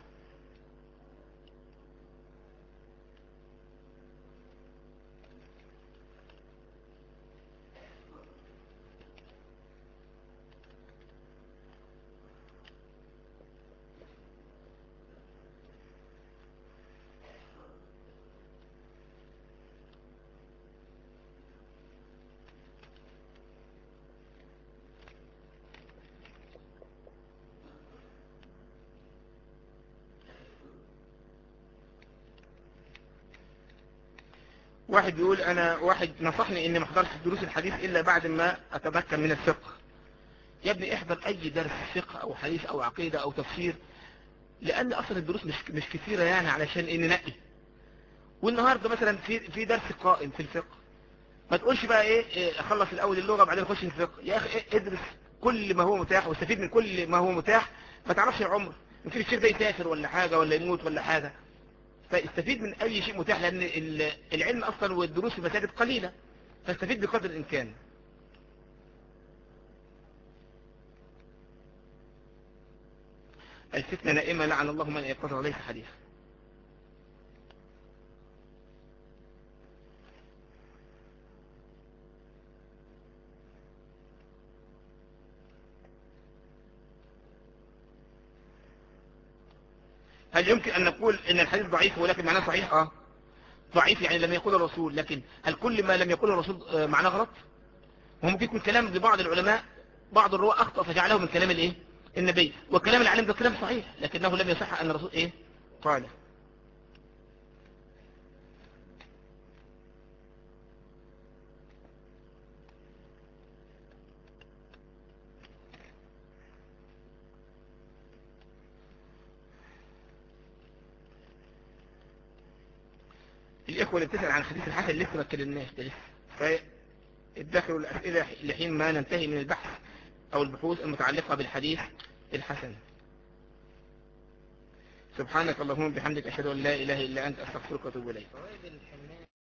واحد بيقول انا واحد نصحني اني ما احضرش دروس الحديث الا بعد ما اتمكن من الفقه يا ابني احضر اي درس فقه او حديث او عقيدة او تفسير لان اصلا الدروس مش مش كثيرة يعني علشان ان ننقي والنهاردة مثلا في في درس قائم في الفقه ما تقولش بقى ايه, إيه اخلص الاول اللغة بعدين اخش الفقه يا اخي إيه ادرس كل ما هو متاح واستفيد من كل ما هو متاح ما تعرفش العمر يمكن الشيخ ده يسافر ولا حاجة ولا يموت ولا حاجة فاستفيد من اي شيء متاح لان العلم اصلا والدروس في المساجد قليلة فاستفيد بقدر الامكان الفتنة نائمة لعن الله من يقظها ليس حديث هل يمكن أن نقول أن الحديث ضعيف ولكن معناه صحيح آه ضعيف يعني لم يقول الرسول لكن هل كل ما لم يقول الرسول معناه غلط وممكن يكون كلام لبعض العلماء بعض الرواة أخطأ فجعله من كلام الإيه النبي وكلام العالم ده كلام صحيح لكنه لم يصح أن الرسول إيه قال الإخوة اللي بتسأل عن حديث الحسن لسه ما اتكلمناش ده لسه فادخلوا الأسئلة لحين ما ننتهي من البحث أو البحوث المتعلقة بالحديث الحسن سبحانك اللهم بحمدك أشهد أن لا إله إلا أنت أستغفرك وأتوب إليك